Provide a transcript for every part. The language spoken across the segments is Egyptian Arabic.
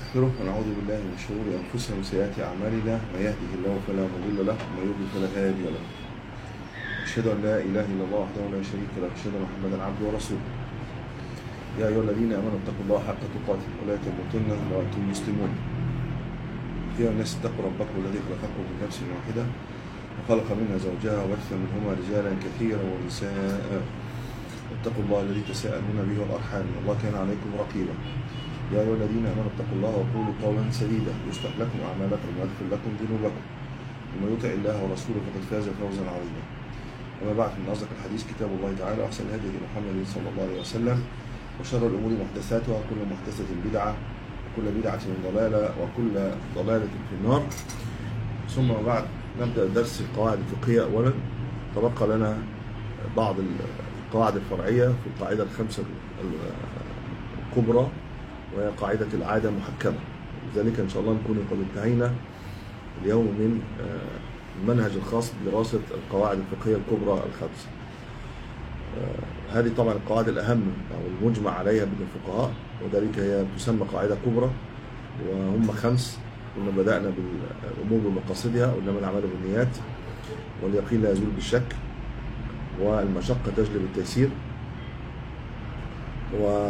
ونستغفره ونعوذ بالله من شرور انفسنا ومن سيئات اعمالنا من يهده الله فلا مضل له ومن يضلل فلا هادي له اشهد ان لا اله الا الله وحده لا شريك له واشهد ان محمدا عبده ورسوله يا ايها الذين امنوا اتقوا الله حق تقاته ولا تموتن الا وانتم مسلمون يا الناس اتقوا ربكم الذي خلقكم من نفس واحده وخلق منها زوجها وبث منهما رجالا كثيرا ونساء واتقوا الله الذي تساءلون به والارحام ان الله كان عليكم رقيبا يا ايها الذين امنوا اتقوا الله وقولوا قولا سديدا يصلح لكم اعمالكم ويغفر لكم ذنوبكم ومن يطع الله ورسوله فقد فاز فوزا عظيما اما بعد من اصدق الحديث كتاب الله تعالى واحسن الهدي هدي محمد صلى الله عليه وسلم وشر الامور محدثاتها وكل محدثه بدعه وكل بدعه ضلاله وكل ضلاله في النار ثم بعد نبدا درس القواعد الفقهيه اولا تبقى لنا بعض القواعد الفرعيه في القاعده الخمسه الكبرى وهي قاعدة العادة محكمة لذلك إن شاء الله نكون قد انتهينا اليوم من المنهج الخاص بدراسة القواعد الفقهية الكبرى الخمسة هذه طبعا القواعد الأهم أو المجمع عليها بين الفقهاء وذلك هي تسمى قاعدة كبرى وهم خمس كنا بدأنا بالأمور بمقاصدها وإنما الأعمال بالنيات واليقين لا يزول بالشك والمشقة تجلب التيسير و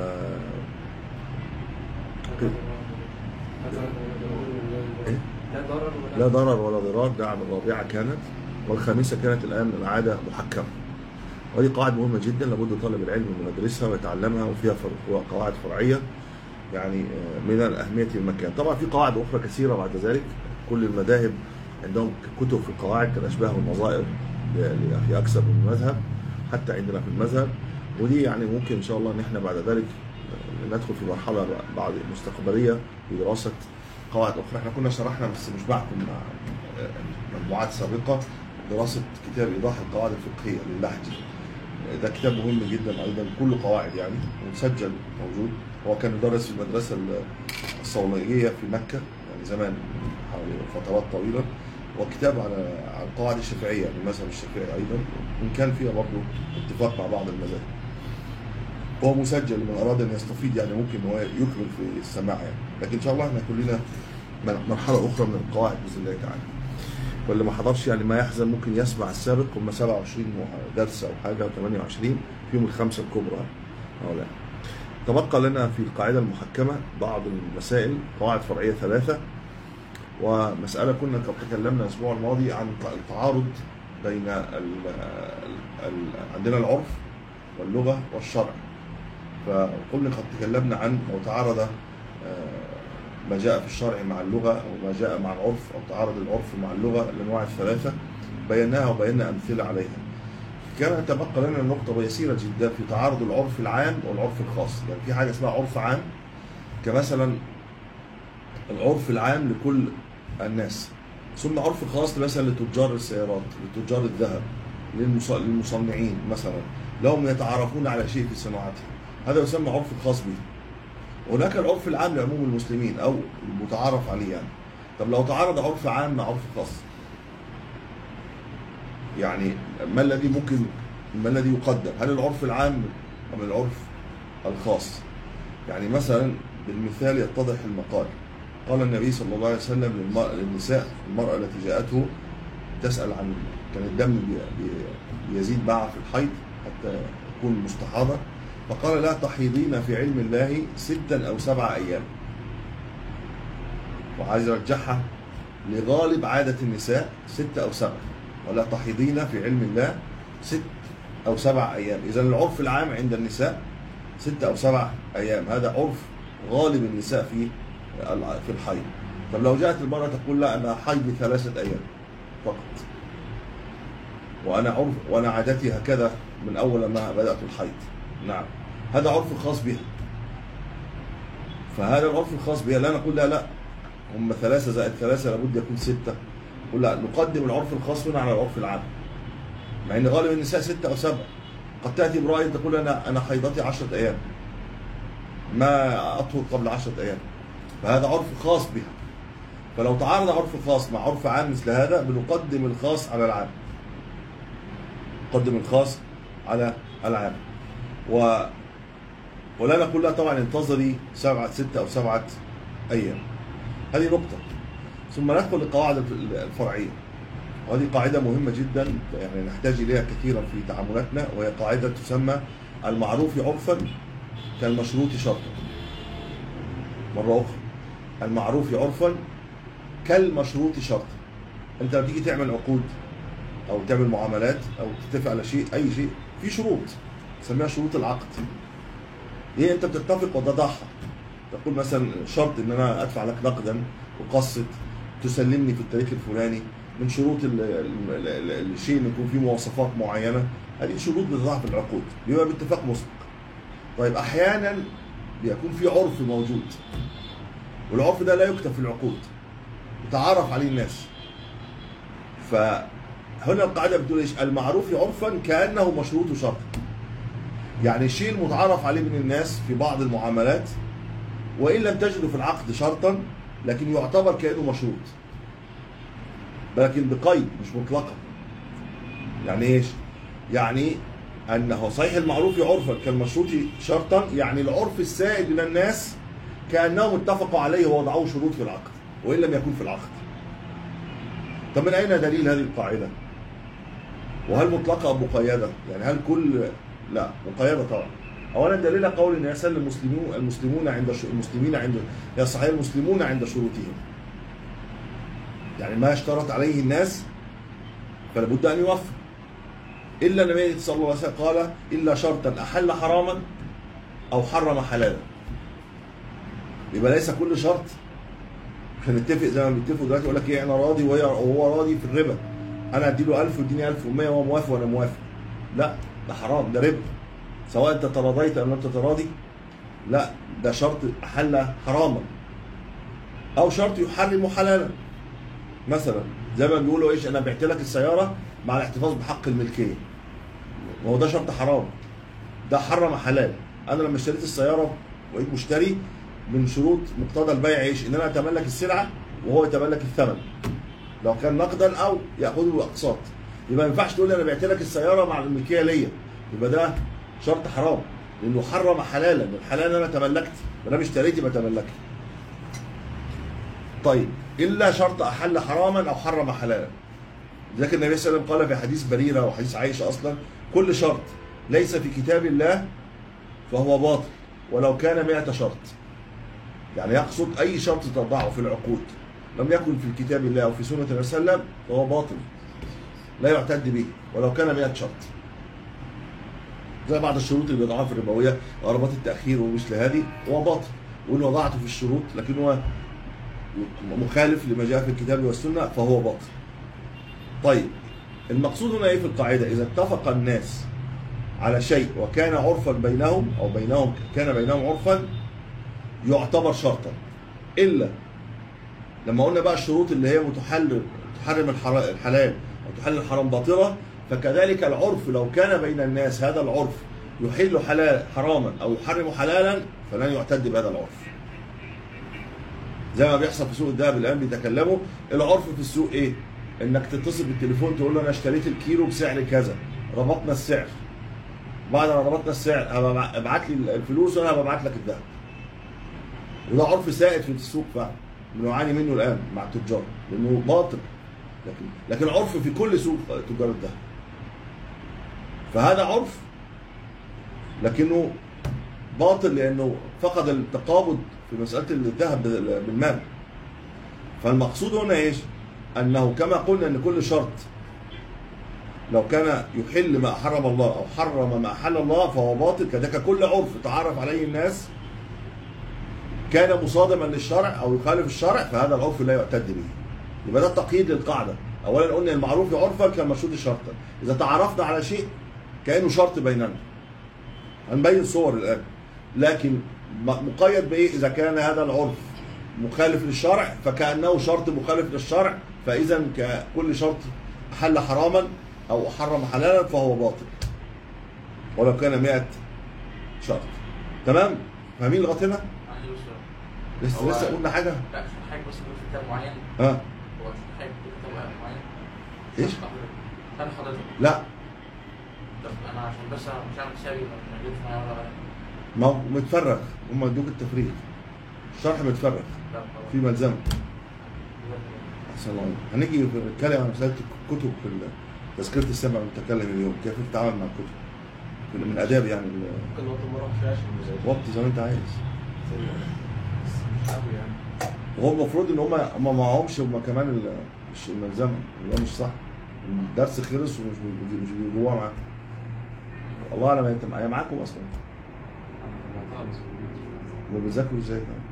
لا ضرر ولا ضرار ده الرابعة كانت والخامسة كانت الآن العادة محكمة وهذه قواعد مهمة جدا لابد طالب العلم من يدرسها ويتعلمها وفيها قواعد فرعية يعني من الأهمية المكان طبعا في قواعد أخرى كثيرة بعد ذلك كل المذاهب عندهم كتب في القواعد كالأشباه والنظائر في أكثر من مذهب حتى عندنا في المذهب ودي يعني ممكن إن شاء الله إن إحنا بعد ذلك ندخل في مرحلة بعد مستقبلية في دراسة قواعد أخرى احنا كنا شرحنا بس مش معكم مع مجموعات سابقة دراسة كتاب إيضاح القواعد الفقهية للحجي ده كتاب مهم جدا أيضا كله قواعد يعني ومسجل موجود هو كان يدرس في المدرسة الصولية في مكة يعني زمان حوالي فترات طويلة وكتاب على على القواعد الشافعية يعني المذهب الشافعي أيضا وإن كان فيها برضه اتفاق مع بعض المذاهب هو مسجل لمن اراد ان يستفيد يعني ممكن هو يكمل في السماع يعني لكن ان شاء الله احنا كلنا مرحله اخرى من القواعد باذن الله تعالى واللي ما حضرش يعني ما يحزن ممكن يسمع السابق هم 27 درس او حاجه او 28 فيهم الخمسه الكبرى او لا تبقى لنا في القاعده المحكمه بعض المسائل قواعد فرعيه ثلاثه ومساله كنا قد تكلمنا الاسبوع الماضي عن التعارض بين ال ال عندنا العرف واللغه والشرع فقلنا قد تكلمنا عن لو تعارض ما جاء في الشرع مع اللغة أو ما جاء مع العرف أو تعارض العرف مع اللغة الأنواع الثلاثة بيناها وبينا أمثلة عليها كان تبقى لنا نقطة يسيرة جدا في تعارض العرف العام والعرف الخاص يعني في حاجة اسمها عرف عام كمثلا العرف العام لكل الناس ثم عرف خاص مثلا لتجار السيارات لتجار الذهب للمصنعين مثلا لهم يتعارفون على شيء في صناعتهم هذا يسمى عرف خاص به هناك العرف العام لعموم المسلمين او المتعارف عليه يعني طب لو تعارض عرف عام مع عرف خاص يعني ما الذي ممكن ما الذي يقدم هل العرف العام ام العرف الخاص يعني مثلا بالمثال يتضح المقال قال النبي صلى الله عليه وسلم للنساء المرأة التي جاءته تسأل عن كان الدم بيزيد معها في الحيض حتى تكون مستحاضة فقال لا تحيضين في علم الله ستا أو سبع أيام وعايز يرجعها لغالب عادة النساء ستة أو سبع ولا تحيضين في علم الله ست أو سبع أيام إذا العرف العام عند النساء ستة أو سبع أيام هذا عرف غالب النساء في في الحيض طب لو جاءت المرأة تقول لا أنا حيض ثلاثة أيام فقط وأنا عرف وأنا عادتي هكذا من أول ما بدأت الحيض نعم هذا عرف خاص بها فهذا العرف الخاص بها لا نقول لا لا هم ثلاثة زائد ثلاثة لابد يكون ستة نقول لا نقدم العرف الخاص هنا على العرف العام مع ان غالب النساء ستة او سبعة قد تأتي امرأة تقول انا انا حيضتي عشرة ايام ما اطهر قبل عشرة ايام فهذا عرف خاص بها فلو تعارض عرف خاص مع عرف عام مثل هذا بنقدم الخاص على العام نقدم الخاص على العام و ولا نقول لها طبعا انتظري سبعة ستة أو سبعة أيام هذه نقطة ثم ندخل للقواعد الفرعية وهذه قاعدة مهمة جدا يعني نحتاج إليها كثيرا في تعاملاتنا وهي قاعدة تسمى المعروف عرفا كالمشروط شرطا مرة أخرى المعروف عرفا كالمشروط شرطا أنت لما تيجي تعمل عقود أو تعمل معاملات أو تتفق على شيء أي شيء في شروط تسميها شروط العقد هي أنت بتتفق وتضعها تقول مثلا شرط ان انا ادفع لك نقدا وقسط تسلمني في التاريخ الفلاني من شروط ال ال ال الشيء ان يكون فيه مواصفات معينه هذه شروط بتضع في العقود بيبقى باتفاق مسبق طيب احيانا بيكون في عرف موجود والعرف ده لا يكتب في العقود يتعارف عليه الناس فهنا القاعده بتقول ايش المعروف عرفا كانه مشروط شرط يعني الشيء المتعارف عليه من الناس في بعض المعاملات وان لم تجده في العقد شرطا لكن يعتبر كانه مشروط لكن بقيد مش مطلقا يعني ايش يعني انه صحيح المعروف عرفا كالمشروط شرطا يعني العرف السائد من الناس كانهم اتفقوا عليه ووضعوه شروط في العقد وان لم يكن في العقد طب من اين دليل هذه القاعده وهل مطلقه ام مقيده يعني هل كل لا مقيده طبعا اولا دليل قول النبي صلى الله عليه وسلم المسلمون المسلمون عند المسلمين عند يا صحيح المسلمون عند شروطهم يعني ما اشترط عليه الناس فلا بد ان يوفق الا النبي صلى الله عليه وسلم قال الا شرطا احل حراما او حرم حلالا يبقى ليس كل شرط هنتفق زي ما بنتفقوا دلوقتي يقول لك ايه انا راضي وهو راضي في الربا انا ادي له 1000 واديني 1100 وهو موافق وانا موافق لا ده حرام ده ربا سواء انت تراضيت او لم تتراضي لا ده شرط احل حراما او شرط يحرم حلالا مثلا زي ما بيقولوا ايش انا بعت لك السياره مع الاحتفاظ بحق الملكيه ما هو ده شرط حرام ده حرم حلال انا لما اشتريت السياره وبقيت مشتري من شروط مقتضى البيع ايش ان انا اتملك السلعه وهو يتملك الثمن لو كان نقدا او ياخذه اقساط يبقى ما ينفعش تقول لي انا بعت لك السياره مع الملكيه ليا يبقى ده شرط حرام لانه حرم حلالا الحلال انا تملكت ما دام اشتريت يبقى تملكت طيب الا شرط احل حراما او حرم حلالا لذلك النبي صلى الله عليه وسلم قال في حديث بريره وحديث عائشه اصلا كل شرط ليس في كتاب الله فهو باطل ولو كان مئة شرط يعني يقصد اي شرط تضعه في العقود لم يكن في كتاب الله او في سنه النبي صلى الله عليه وسلم فهو باطل لا يعتد به ولو كان 100 شرط زي بعض الشروط اللي بيضعها في الربويه غرامات التاخير ومثل هذه هو باطل وان وضعته في الشروط لكن هو مخالف لما جاء في الكتاب والسنه فهو باطل. طيب المقصود هنا ايه في القاعده؟ اذا اتفق الناس على شيء وكان عرفا بينهم او بينهم كان بينهم عرفا يعتبر شرطا الا لما قلنا بقى الشروط اللي هي متحل تحرم الحلال او تحل الحرام باطله فكذلك العرف لو كان بين الناس هذا العرف يحل حلال حراما او يحرم حلالا فلن يعتد بهذا العرف. زي ما بيحصل في سوق الذهب الان بيتكلموا العرف في السوق ايه؟ انك تتصل بالتليفون تقول له انا اشتريت الكيلو بسعر كذا ربطنا السعر بعد ما ربطنا السعر ابعت لي الفلوس وانا هبعت لك الذهب وده عرف سائد في السوق فعلا بنعاني منه الان مع التجار لانه باطل لكن لكن عرف في كل سوق تجار الذهب فهذا عرف لكنه باطل لانه فقد التقابض في مساله الذهب بالمال فالمقصود هنا ايش؟ انه كما قلنا ان كل شرط لو كان يحل ما حرم الله او حرم ما احل الله فهو باطل كذلك كل عرف تعرف عليه الناس كان مصادما للشرع او يخالف الشرع فهذا العرف لا يعتد به. يبقى ده التقييد للقاعده. اولا قلنا المعروف عرفا كالمشروط شرطا. اذا تعرفنا على شيء كانه شرط بيننا. هنبين صور الان. لكن مقيد بايه؟ اذا كان هذا العرف مخالف للشرع فكانه شرط مخالف للشرع فاذا ككل شرط حل حراما او حرم حلالا فهو باطل. ولو كان 100 شرط. تمام؟ فاهمين لغايه هنا؟ لسه لسه قلنا حاجه لا مش حاجه بس في كتاب معين اه هو مش حاجه في كتاب معين ايش؟ انا حضرتك لا طب انا عشان بس مش عامل حسابي ما جبتش معايا ولا ما هو متفرغ هم ادوك التفريغ الشرح متفرغ لا خلاص في ملزمه احسن الله عليك. هنيجي نتكلم عن مساله الكتب في ال- تذكره السمع المتكلم اليوم كيف تتعامل مع الكتب من- من اداب يعني ال- ممكن الوقت ما راحش عشان وقت زي ما انت عايز مش قوي يعني هو المفروض ان هم هم معهمش هم كمان ال- مش الملزمه وده مش صح الدرس خلص ومش بي- مش بيجوا معاك والله اعلم انت معايا معاكم اصلا خالص هم بيذاكروا ازاي طيب؟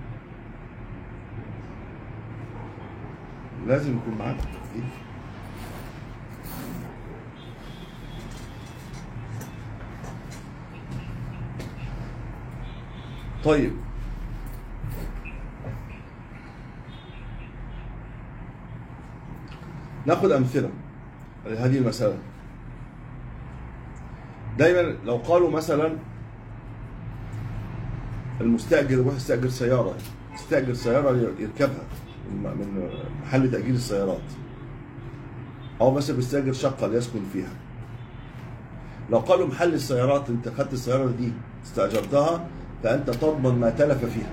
لازم يكون معاك أكيد. طيب ناخذ امثله لهذه المساله دايما لو قالوا مثلا المستاجر يروح يستاجر سياره يستاجر سياره يركبها من من محل تاجير السيارات او مثلا بيستاجر شقه ليسكن فيها لو قالوا محل السيارات انت خدت السياره دي استاجرتها فانت تضمن ما تلف فيها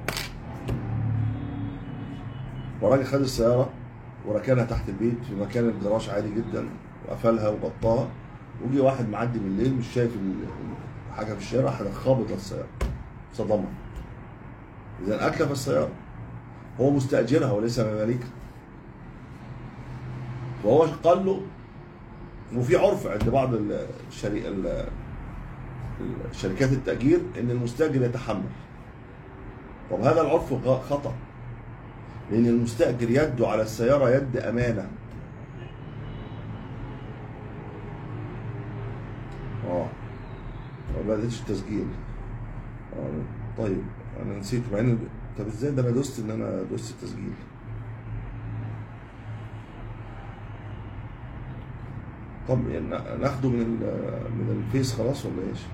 والراجل خد السياره وركنها تحت البيت في مكان الجراج عادي جدا وقفلها وغطاها وجي واحد معدي بالليل مش شايف ال- حاجه في الشارع راح خابط السياره صدمها اذا اتلف السياره هو مستاجرها وليس مماليكها وهو قال له وفي عرف عند بعض الشري... ال- الشركات التأجير إن المستأجر يتحمل. طب هذا العرف غ- خطأ. لأن المستأجر يده على السيارة يد أمانة. اه ما بدأتش التسجيل. آه. طيب أنا نسيت مع إن طب إزاي ده أنا دوست إن أنا دوست التسجيل. طب يعني ناخده من ال- من الفيس خلاص ولا ايش؟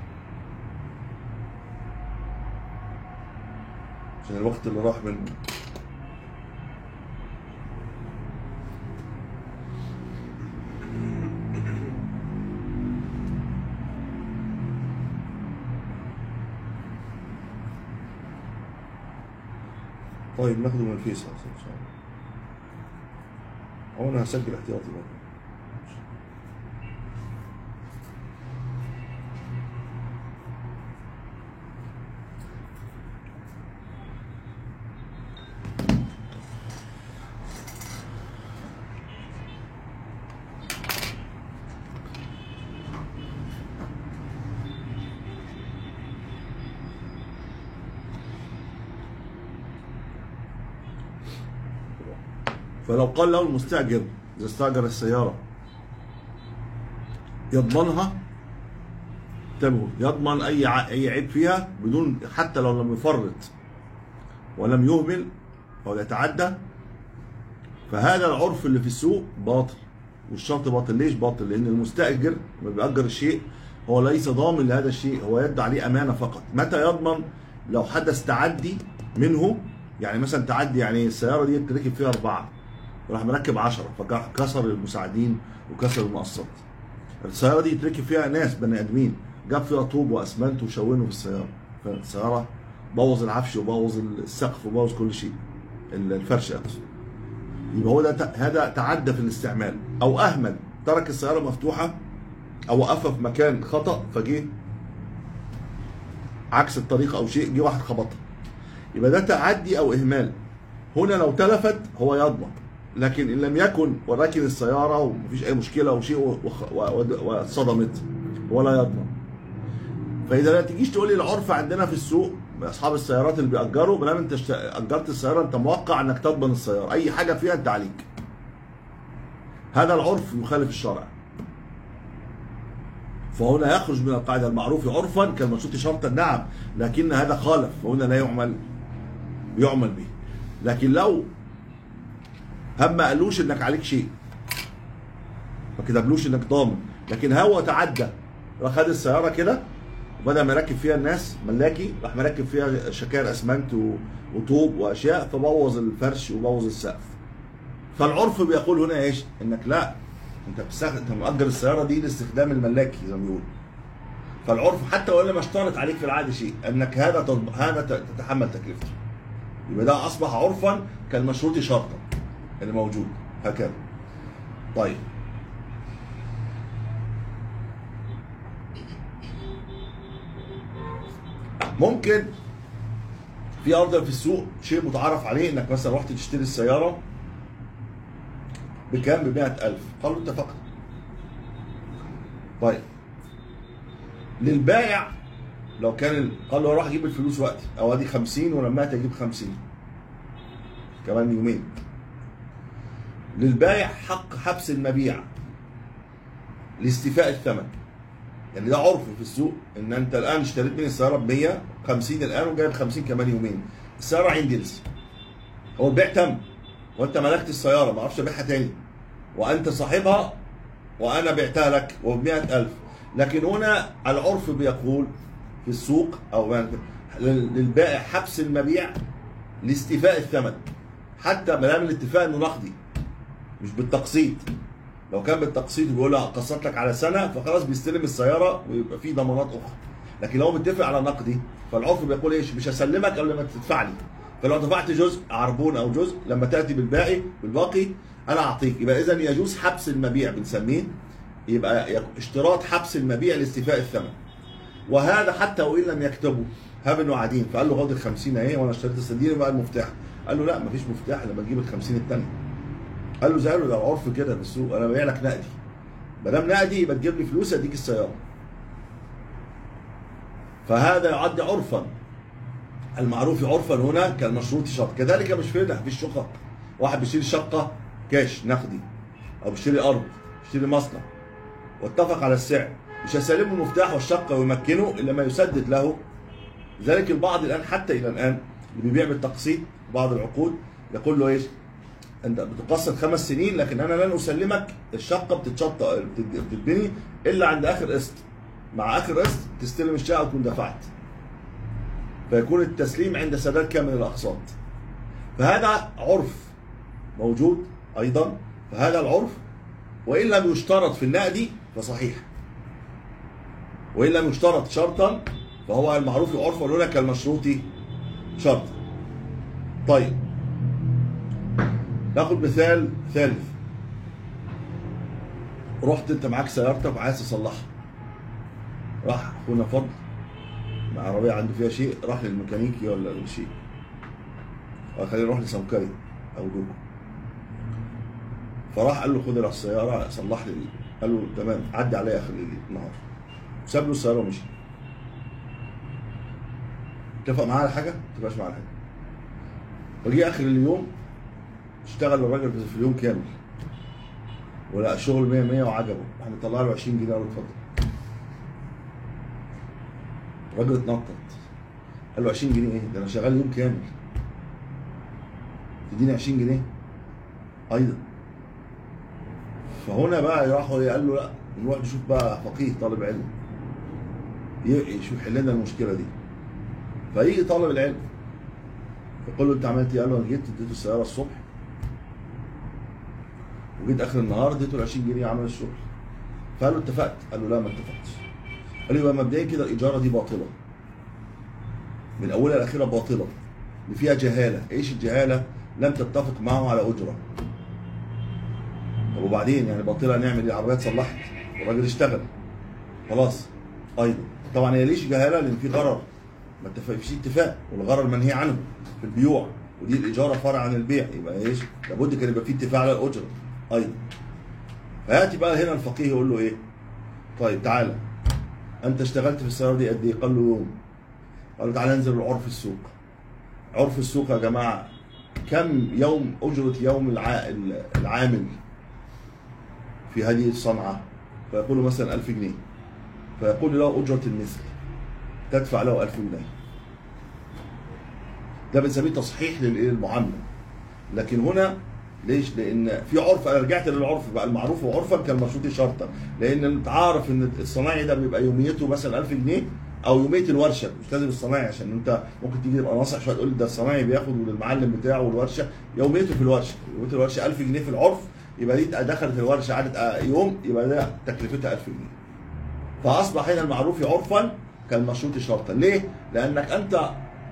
عشان الوقت اللي راح منه طيب ناخده من الفيس خلاص ان شاء الله هو انا هسجل احتياطي برضه فلو قال له المستأجر إذا استأجر السيارة يضمنها انتبهوا يضمن أي ع- أي عيب فيها بدون حتى لو لم يفرط ولم يهمل أو يتعدى فهذا العرف اللي في السوق باطل والشرط باطل ليش باطل؟ لأن المستأجر لما بيأجر الشيء هو ليس ضامن لهذا الشيء هو يد عليه أمانة فقط متى يضمن لو حدث تعدي منه يعني مثلا تعدي يعني السيارة دي تركب فيها أربعة وراح مركب 10 فكسر المساعدين وكسر المقصات السياره دي يتركب فيها ناس بني ادمين جاب فيها طوب واسمنت وشونه في السياره فالسياره بوظ العفش وبوظ السقف وبوظ كل شيء الفرش اقصد يبقى هو ده ت- هذا تعدى في الاستعمال او اهمل ترك السياره مفتوحه او وقفها في مكان خطا فجه عكس الطريق او شيء جه واحد خبطها يبقى ده تعدي او اهمال هنا لو تلفت هو يضمن لكن ان لم يكن وراكن السياره ومفيش اي مشكله وشيء وخ- و- و- واتصدمت ولا يضمن فاذا لا تجيش تقول لي العرف عندنا في السوق اصحاب السيارات اللي بيأجروا ما دام انت اشت- اجرت السياره انت موقع انك تضمن السياره اي حاجه فيها انت عليك هذا العرف يخالف الشرع فهنا يخرج من القاعده المعروف عرفا كالمشروط شرطا نعم لكن هذا خالف فهنا لا يعمل يعمل به لكن لو هم ما قالوش انك عليك شيء ما كتبلوش انك ضامن لكن هو تعدى راح خد السياره كده وبدل ما يركب فيها الناس ملاكي راح مركب فيها شكاير اسمنت و- وطوب واشياء فبوظ الفرش وبوظ السقف فالعرف بيقول هنا ايش؟ انك لا انت بتستخدم انت مؤجر السياره دي لاستخدام الملاكي زي ما بيقولوا فالعرف حتى ولا ما اشترط عليك في العقد شيء انك هذا تض- هذا ت- تتحمل تكلفته يبقى ده اصبح عرفا كالمشروط شرطا اللي موجود هكذا طيب ممكن في ارض في السوق شيء متعارف عليه انك مثلا رحت تشتري السياره بكام؟ ب 100000 قالوا اتفقنا طيب للبائع لو كان ال- قال له راح اجيب الفلوس وقتي او ادي 50 ولما اتي اجيب 50 كمان يومين للبائع حق حبس المبيع لاستيفاء الثمن يعني ده عرف في السوق ان انت الان اشتريت من السياره ب 150 الان وجايب 50 كمان يومين السياره عندي لسه هو البيع تم وانت ملكت السياره ما اعرفش ابيعها تاني وانت صاحبها وانا بعتها لك وب 100000 لكن هنا العرف بيقول في السوق او لل- للبائع حبس المبيع لاستيفاء الثمن حتى ما دام الاتفاق انه نقدي مش بالتقسيط لو كان بالتقسيط بيقول له قسطت لك على سنه فخلاص بيستلم السياره ويبقى في ضمانات اخرى لكن لو متفق على نقدي فالعرف بيقول ايش مش هسلمك الا لما تدفع لي فلو دفعت جزء عربون او جزء لما تاتي بالباقي بالباقي انا اعطيك يبقى اذا يجوز حبس المبيع بنسميه يبقى يك- اشتراط حبس المبيع لاستيفاء الثمن وهذا حتى وان لم يكتبوا هاب انه قاعدين فقال له خد ال 50 اهي وانا اشتريت الصنديق بقى المفتاح قال له لا مفيش مفتاح لما تجيب ال 50 الثانيه قال له زي له ده عرف كده في السوق انا ببيع لك نقدي ما دام نقدي يبقى تجيب لي فلوس اديك السياره فهذا يعد عرفا المعروف عرفا هنا كالمشروط شرط كذلك مش في في الشقق واحد بيشتري شقه كاش نقدي او بيشتري ارض بيشتري مصنع واتفق على السعر مش هيسلمه المفتاح والشقه ويمكنه الا ما يسدد له لذلك البعض الان حتى الى الان اللي بيبيع بالتقسيط بعض العقود يقول له ايش؟ انت بتقسط خمس سنين لكن انا لن اسلمك الشقه بتتشطب بتت- بتتبني الا عند اخر قسط مع اخر قسط تستلم الشقه وتكون دفعت فيكون التسليم عند سداد كامل الاقساط فهذا عرف موجود ايضا فهذا العرف وان لم يشترط في النقد فصحيح وان لم يشترط شرطا فهو المعروف عرفا هنا كالمشروط شرطا طيب ناخد مثال ثالث رحت انت معاك سيارتك وعايز تصلحها راح اخونا فضل مع عربيه عنده فيها شيء راح للميكانيكي ولا للشيء قال خلينا نروح لسمكري او دوكو فراح قال له خد السياره صلح لي قال له تمام عدي عليا اخر النهار ساب له السياره ومشي اتفق معاه على حاجه؟ ما اتفقش معاه على حاجه فجي اخر اليوم اشتغل الراجل في اليوم كامل ولقى الشغل 100 100 وعجبه احنا طلع له 20 جنيه قال له اتفضل الراجل اتنطط قال له 20 جنيه ايه ده انا شغال يوم كامل تديني 20 جنيه ايضا فهنا بقى راح قال له لا نروح نشوف بقى فقيه طالب علم ي- يشوف يحل لنا المشكله دي فيجي طالب العلم يقول له انت عملت ايه؟ قال له انا جيت اديته السياره الصبح وجيت اخر النهار اديته ال 20 جنيه عمل الشغل فقال له اتفقت قال له لا ما اتفقتش قال له يبقى مبدئيا كده الاجاره دي باطله من اولها لاخرها باطله اللي فيها جهاله ايش الجهاله لم تتفق معه على اجره طب وبعدين يعني باطله نعمل ايه العربيه اتصلحت والراجل اشتغل خلاص ايضا طبعا هي ليش جهاله لان في غرر ما اتفق فيش اتفاق والغرر منهي عنه في البيوع ودي الاجاره فرع عن البيع يبقى ايش لابد كان يبقى في اتفاق على الاجره ايضا فياتي بقى هنا الفقيه يقول له ايه طيب تعالى انت اشتغلت في السياره دي قد ايه قال له يوم قال له تعالى ننزل العرف السوق عرف السوق يا جماعه كم يوم اجره يوم الع... العامل في هذه الصنعه فيقول له مثلا 1000 جنيه فيقول له اجره المثل تدفع له 1000 جنيه ده بنسميه تصحيح للايه المعامله لكن هنا ليش؟ لان في عرف انا رجعت للعرف بقى المعروف عرفا كالمشروط شرطا لان انت عارف ان الصنايعي ده بيبقى يوميته مثلا 1000 جنيه او يوميه الورشه مش لازم الصنايعي عشان انت ممكن تيجي تبقى ناصح شويه تقول ده الصنايعي بياخد للمعلم بتاعه والورشه يوميته في الورشه يوميه الورشه 1000 جنيه في العرف يبقى دي دخلت الورشه قعدت يوم يبقى ده تكلفتها 1000 جنيه فاصبح هنا المعروف عرفا كالمشروط شرطا ليه؟ لانك انت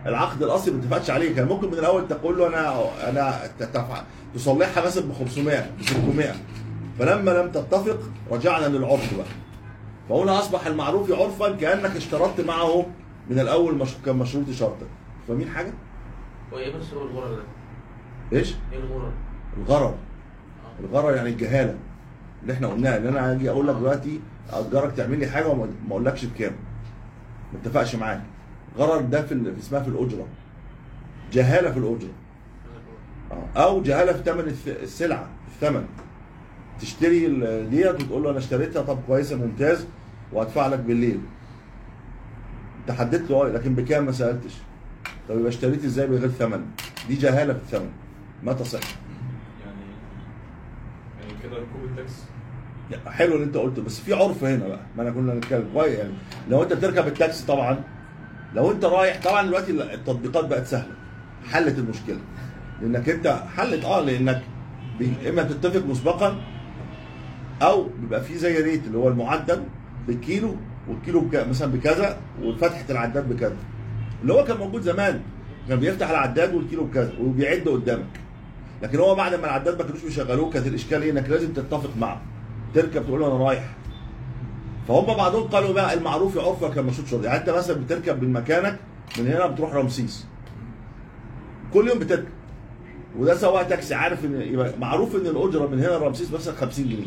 العقد الاصلي ما اتفقتش عليه كان ممكن من الاول تقول له انا انا تتف- تصلحها مثلا ب 500 ب 600 فلما لم تتفق رجعنا للعرف بقى فهنا اصبح المعروف عرفا كانك اشترطت معه من الاول مش... كان مشروط شرطا فاهمين حاجه؟ هو ايه بس هو الغرر ده؟ ايش؟ ايه الغرر؟ الغرر اه الغرر يعني الجهاله اللي احنا قلناها ان انا اجي اقول لك دلوقتي اجرك تعمل لي حاجه وما ما اقولكش بكام ما اتفقش معاك غرر ده في ال- اسمها في الاجره جهاله في الاجره آه. او جهاله في ثمن الث- السلعه الثمن تشتري ال- ديت وتقول له انا اشتريتها طب كويسه ممتاز وهدفع لك بالليل انت حددت له آه، لكن بكام ما سالتش طب يبقى اشتريت ازاي بغير ثمن دي جهاله في الثمن ما تصح يعني يعني كده ركوب التاكس لا، حلو اللي انت قلته بس في عرف هنا بقى ما انا كنا نتكلم كويس يعني لو انت بتركب التاكسي طبعا لو انت رايح طبعا دلوقتي التطبيقات بقت سهله حلت المشكله لانك انت حلت اه لانك بي- اما بتتفق مسبقا او بيبقى في زي ريت اللي هو المعدل بالكيلو والكيلو بك... مثلا بكذا وفتحه العداد بكذا اللي هو كان موجود زمان كان بيفتح العداد والكيلو بكذا وبيعد قدامك لكن هو بعد ما العداد ما كانوش بيشغلوه كانت الاشكال ايه انك لازم تتفق معه تركب تقول له انا رايح فهم بعضهم قالوا بقى المعروف عرفا كان مشروط شرطي يعني انت مثلا بتركب من مكانك من هنا بتروح رمسيس كل يوم بتركب وده سواق تاكسي عارف ان يبقى معروف ان الاجره من هنا لرمسيس مثلا 50 جنيه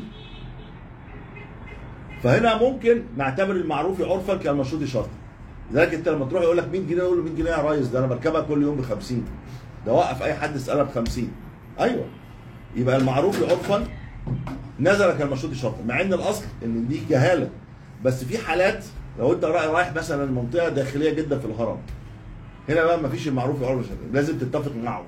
فهنا ممكن نعتبر المعروف عرفا كالمشروط شرطي لذلك انت لما تروح يقول لك 100 جنيه يقول له 100 جنيه يا ريس ده انا بركبها كل يوم ب 50 ده وقف اي حد يسالها ب 50 ايوه يبقى المعروف عرفا نزل كالمشروط شرطا مع ان الاصل ان دي جهاله بس في حالات لو انت رايح رايح مثلا منطقه داخليه جدا في الهرم هنا بقى مفيش المعروف عرفا شرطا لازم تتفق معه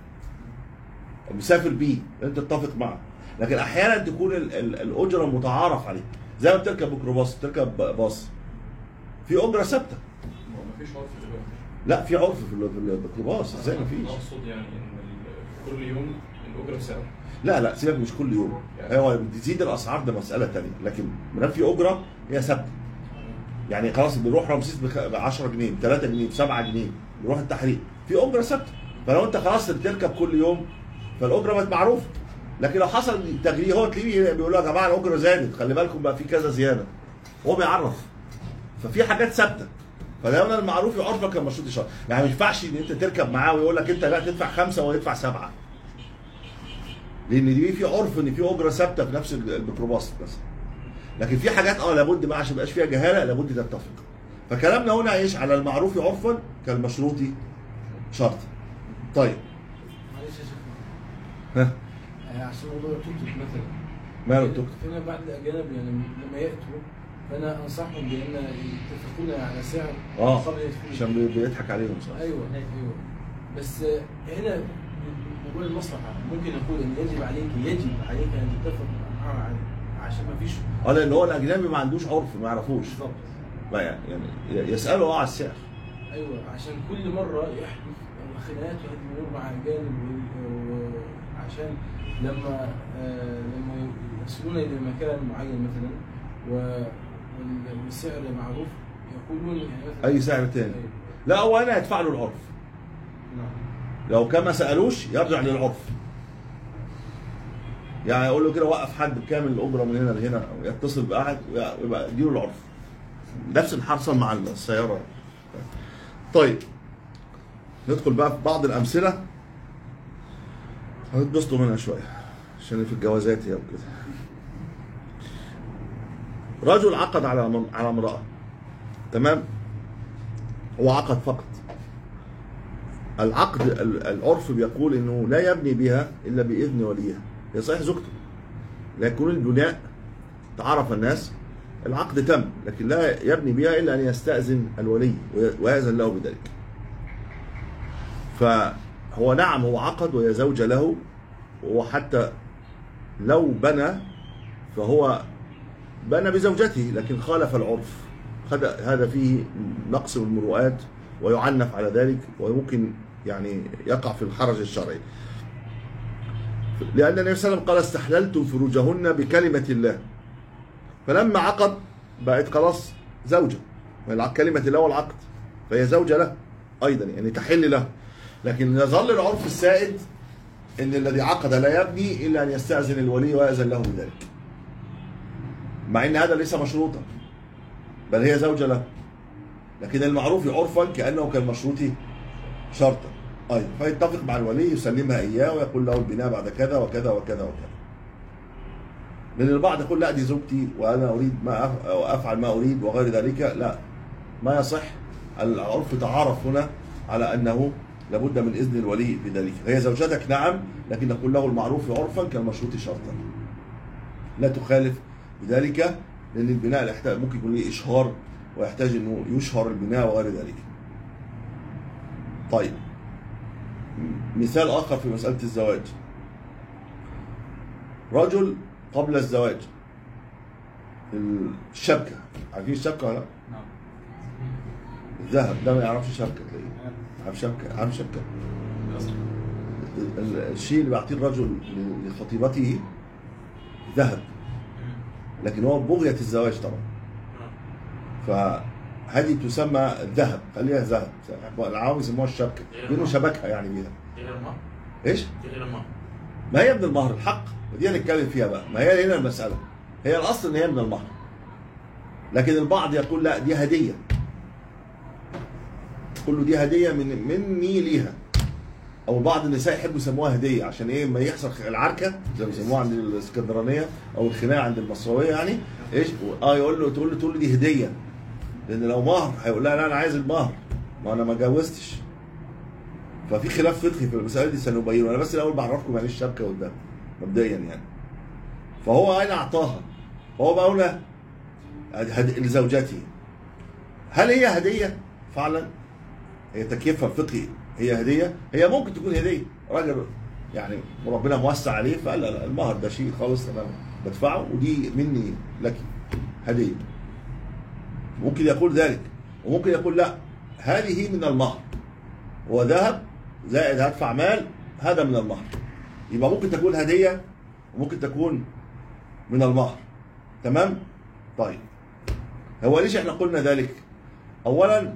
مسافر بيه لازم تتفق معه لكن احيانا تكون ال- ال- الاجره متعارف عليه زي ما بتركب ميكروباص تركب باص في اجره ثابته هو مفيش عرف دلوقتي لا في عرف في ال- في الميكروباص ازاي مفيش اقصد يعني ان ال- كل يوم الاجره بسعر لا لا سيبك مش كل يوم هو بتزيد الاسعار ده مساله تانية لكن ما دام في اجره هي ثابته يعني خلاص بيروح رمسيس ب 10 جنيه ب 3 جنيه ب 7 جنيه بيروح التحرير في اجره ثابته فلو انت خلاص بتركب كل يوم فالاجره بقت معروفه لكن لو حصل تغيير هو تلاقيه بيقول يا جماعه الاجره زادت خلي بالكم بقى في كذا زياده هو بيعرف ففي حاجات ثابته فدايما المعروف يعرفك كمشروط شرط يعني ما ينفعش ان انت تركب معاه ويقول لك انت لا تدفع خمسه وهو يدفع سبعه لان دي في عرف ان في اجره ثابته في نفس الميكروباص بس لكن في حاجات اه لابد بقى عشان ما يبقاش فيها جهاله لابد تتفق فكلامنا هنا ايش على المعروف عرفا كالمشروط شرطا طيب معلش يا شيخ ها آه، عشان موضوع التوك توك مثلا ماله التوك فينا بعض الاجانب يعني لما ياتوا فانا انصحهم بان يتفقون على سعر اه قبل يدخلوا عشان بي- بيضحك عليهم صح ايوه ايوه بس آه، هنا موضوع المصلحه ممكن نقول ان يجب عليك يجب عليك ان تتفق معه على- عشان ما فيش اه لان هو الاجنبي ما عندوش عرف ما يعرفوش بالضبط بقى يعني يعني يسالوا اه على السعر ايوه عشان كل مره يحدث خناقات وهذه الامور مع اجانب و- و- عشان لما آه لما يصلون الى مكان معين مثلا و- وال- والسعر معروف يقولون يعني مثلا اي سعر تاني أيوة. لا هو هنا هيدفع له العرف نعم لو كان ما سالوش يرجع للعرف يعني يقول له كده وقف حد بكامل الاجره من هنا لهنا أو يتصل باحد ويبقى يديله العرف نفس اللي حصل مع السياره طيب ندخل بقى في بعض الامثله هتتبسطوا منها شويه عشان في الجوازات هي وكده رجل عقد على من- على امراه تمام هو عقد فقط العقد ال- العرف بيقول انه لا يبني بها الا باذن وليها هي صحيح زوجته لا يكون البناء تعرف الناس العقد تم لكن لا يبني بها الا ان يستاذن الولي وي- ويأذن له بذلك فهو نعم هو عقد وهي زوجة له وحتى لو بنى فهو بنى بزوجته لكن خالف العرف هذا هذا فيه نقص من المروءات ويعنف على ذلك وممكن يعني يقع في الحرج الشرعي لأن النبي صلى الله عليه وسلم قال استحللتم فروجهن بكلمة الله فلما عقد بقت خلاص زوجة من كلمة الله والعقد فهي زوجة له ايضا يعني تحل له لكن يظل العرف السائد ان الذي عقد لا يبني الا ان يستاذن الولي ويأذن له بذلك مع ان هذا ليس مشروطا بل هي زوجه له لكن المعروف عرفا كانه كالمشروط شرطا ايضا فيتفق مع الولي يسلمها اياه ويقول له البناء بعد كذا وكذا وكذا وكذا لان البعض يقول لا دي زوجتي وانا اريد ما أف- أو افعل ما اريد وغير ذلك لا ما يصح العرف تعارف هنا على انه لابد من اذن الولي بذلك هي زوجتك نعم لكن نقول له المعروف عرفا كالمشروط شرطا لا تخالف بذلك لان البناء يحتاج ممكن يكون ليه اشهار ويحتاج انه يشهر البناء وغير ذلك طيب مثال اخر في مساله الزواج رجل قبل الزواج الشبكه عارفين الشبكه ولا لا؟ نعم الذهب ده ما يعرفش شبكه تلاقيه عارف شبكه عارف شبكه ال- الشيء اللي بيعطيه الرجل ل- لخطيبته ذهب لكن هو بغية الزواج طبعا فهذه تسمى الذهب خليها ذهب العوام يسموها الشبكه بينه شبكها يعني بيها دي غير المهر ايش؟ دي غير المهر ما هي من المهر الحق ودي هنتكلم فيها بقى ما هي هنا المسألة هي الأصل إن هي من المهر لكن البعض يقول لا دي هدية يقول له دي هدية من مني ليها أو بعض النساء يحبوا يسموها هدية عشان إيه ما يحصل العركة زي ما بيسموها عند الاسكندرانية أو الخناقة عند المصراوية يعني إيش اه يقول له تقول له تقول له دي هدية لأن لو مهر هيقول لها لا أنا عايز المهر ما أنا ما جوزتش ففي خلاف فقهي في المسألة دي سنبينه أنا بس الأول بعرفكم يعني إيه الشبكة والذهب مبدئيا يعني فهو أين أعطاها فهو بقى هنا هد- لزوجته هل هي هدية فعلا هي تكييفها الفقهي هي هدية هي ممكن تكون هدية راجل يعني ربنا موسع عليه فقال لا لا المهر ده شيء خالص تمام بدفعه ودي مني لك هدية ممكن يقول ذلك وممكن يقول لا هذه من المهر هو ذهب زائد هدفع مال هذا من المهر يبقى ممكن تكون هدية وممكن تكون من المهر تمام طيب هو ليش احنا قلنا ذلك اولا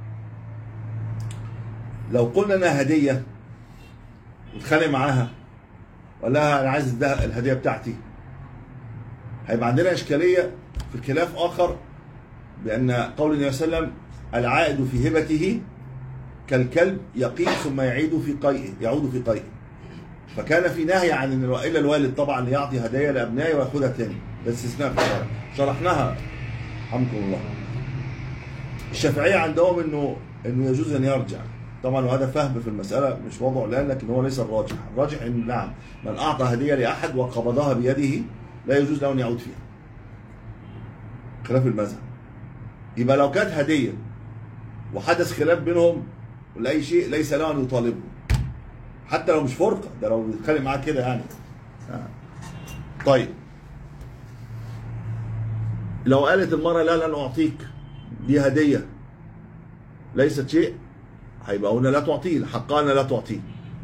لو قلنا انها هديه واتخانق معاها وقال لها انا عايز الده- الهديه بتاعتي هيبقى عندنا اشكاليه في خلاف اخر بان قول النبي صلى الله عليه وسلم العائد في هبته كالكلب يقيء ثم يعيد في قيئه يعود في قيئه فكان في نهي عن ان الا الوالد طبعا يعطي هدايا لابنائه وياخذها تاني ده استثناء في الشرع شرحناها رحمكم الله الشافعيه عندهم انه انه يجوز ان يرجع طبعا وهذا فهم في المساله مش وضعه الان لكن هو ليس الراجح الراجح ان نعم من اعطى هديه لاحد وقبضها بيده لا يجوز له ان يعود فيها خلاف المذهب يبقى لو كانت هديه وحدث خلاف بينهم ولا اي شيء ليس له ان يطالبه حتى لو مش فرقه ده لو بيتخانق معاه كده يعني آه. طيب لو قالت المرأة لا لن أعطيك دي هدية ليست شيء هيبقى هنا لا تعطيه حقها أن لا تعطيه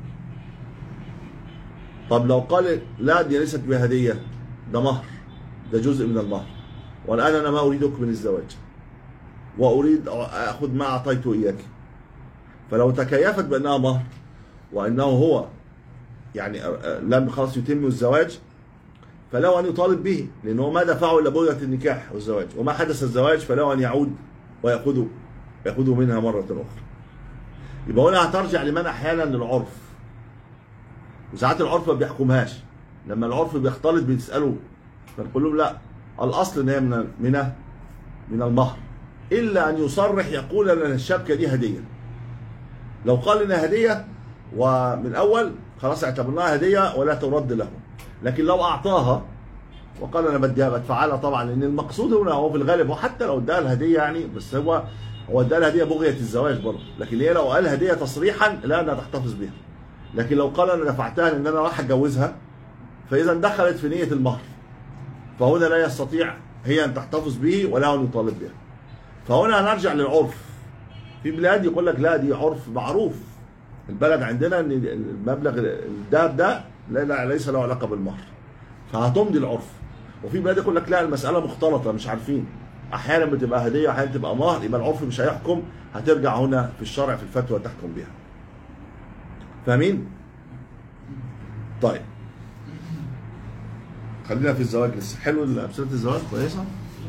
طب لو قال لا دي ليست بهدية ده مهر ده جزء من المهر والآن أنا ما أريدك من الزواج وأريد أخذ ما أعطيته إياك فلو تكيفت بأنها مهر وأنه هو يعني لم خلاص يتم الزواج فله ان يطالب به لانه ما دفعه الا بغيه النكاح والزواج وما حدث الزواج فله ان يعود وياخذه ياخذه منها مره اخرى يبقى هنا هترجع لمن احيانا للعرف وساعات العرف ما بيحكمهاش لما العرف بيختلط بتساله فنقول لهم لا الاصل ان هي من من من المهر الا ان يصرح يقول ان الشبكه دي هديه لو قال انها هديه ومن اول خلاص اعتبرناها هديه ولا ترد له لكن لو اعطاها وقال انا بديها بدفعها لها طبعا لان المقصود هنا هو في الغالب وحتى لو اداها الهديه يعني بس هو هو اداها الهديه بغيه الزواج برضه لكن هي لو قال هديه تصريحا لا انها تحتفظ بها لكن لو قال انا دفعتها لان انا راح اتجوزها فاذا دخلت في نيه المهر فهنا لا يستطيع هي ان تحتفظ به ولا ان يطالب بها فهنا هنرجع للعرف في بلاد يقول لك لا دي عرف معروف البلد عندنا ان المبلغ الذهب ده لا لا ليس له علاقه بالمهر فهتمضي العرف وفي بلاد يقول لك لا المساله مختلطه مش عارفين احيانا بتبقى هديه واحيانا تبقى مهر يبقى العرف مش هيحكم هترجع هنا في الشرع في الفتوى تحكم بها فاهمين طيب خلينا في الزواج لسه حلو امثله الزواج كويسه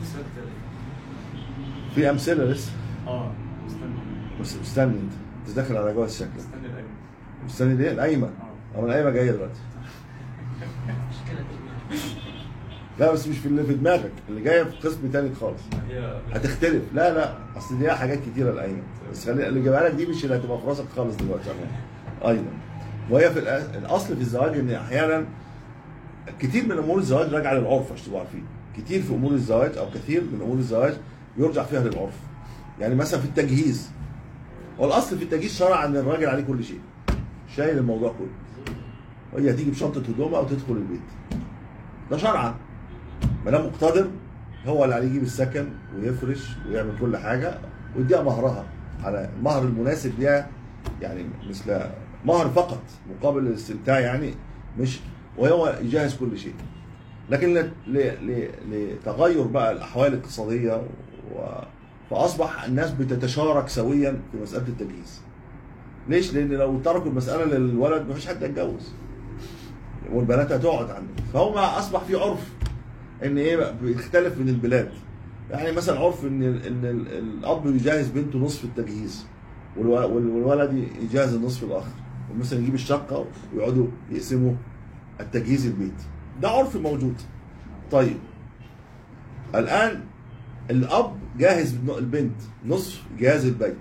في امثله لسه اه استنى بس استنى انت انت داخل على جواز شكلك استنى الايمن مستني ليه القايمه اه اه القايمه جايه دلوقتي مشكلة لا بس مش في اللي في دماغك اللي جايه في قسم تاني خالص هي هتختلف لا لا اصل دي حاجات كتيره القايمه بس خلي اللي جايبها لك دي مش اللي هتبقى في راسك خالص دلوقتي ايضا وهي في الأ- الاصل في الزواج ان احيانا كتير من امور الزواج راجعه للعرف عشان تبقوا عارفين كتير في امور الزواج او كثير من امور الزواج يرجع فيها للعرف يعني مثلا في التجهيز والاصل في التجهيز شرع ان الراجل عليه كل شيء شايل الموضوع كله وهي تيجي بشنطه هدومها او تدخل البيت ده شرعا ما دام مقتدر هو اللي عليه يجيب السكن ويفرش ويعمل كل حاجه ويديها مهرها على المهر المناسب ليها يعني مثل مهر فقط مقابل الاستمتاع يعني مش وهو يجهز كل شيء لكن ل- ل- ل- لتغير بقى الاحوال الاقتصاديه و... فاصبح الناس بتتشارك سويا في مساله التجهيز ليش؟ لان لو تركوا المساله للولد مفيش حد يتجوز والبنات هتقعد عنده فهو اصبح في عرف ان ايه بقى بيختلف من البلاد يعني مثلا عرف ان ال- ان ال- الاب يجهز بنته نصف التجهيز والو- وال- والولد يجهز النصف الاخر مثلا يجيب الشقه ويقعدوا يقسموا التجهيز البيت ده عرف موجود طيب الان الاب جاهز البنت نصف جهاز البيت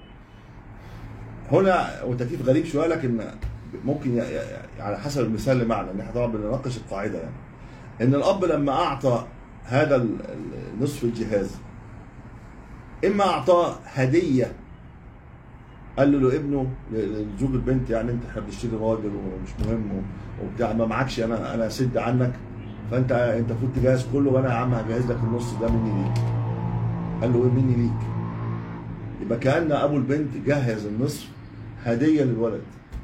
هنا وتكييف غريب شويه لكن ممكن ي- ي- على حسب المثال اللي معنا ان احنا طبعا بنناقش القاعده يعني ان الاب لما اعطى هذا ال- ال- نصف الجهاز اما اعطاه هديه قال له لابنه لزوج البنت يعني انت احنا بنشتري راجل ومش مهم و- وبتاع ما معكش انا انا اسد عنك فانت انت المفروض تجهز كله وانا يا عم هجهز لك النص ده مني ليك قال له ايه مني ليك يبقى كان ابو البنت جهز النصف هديه للولد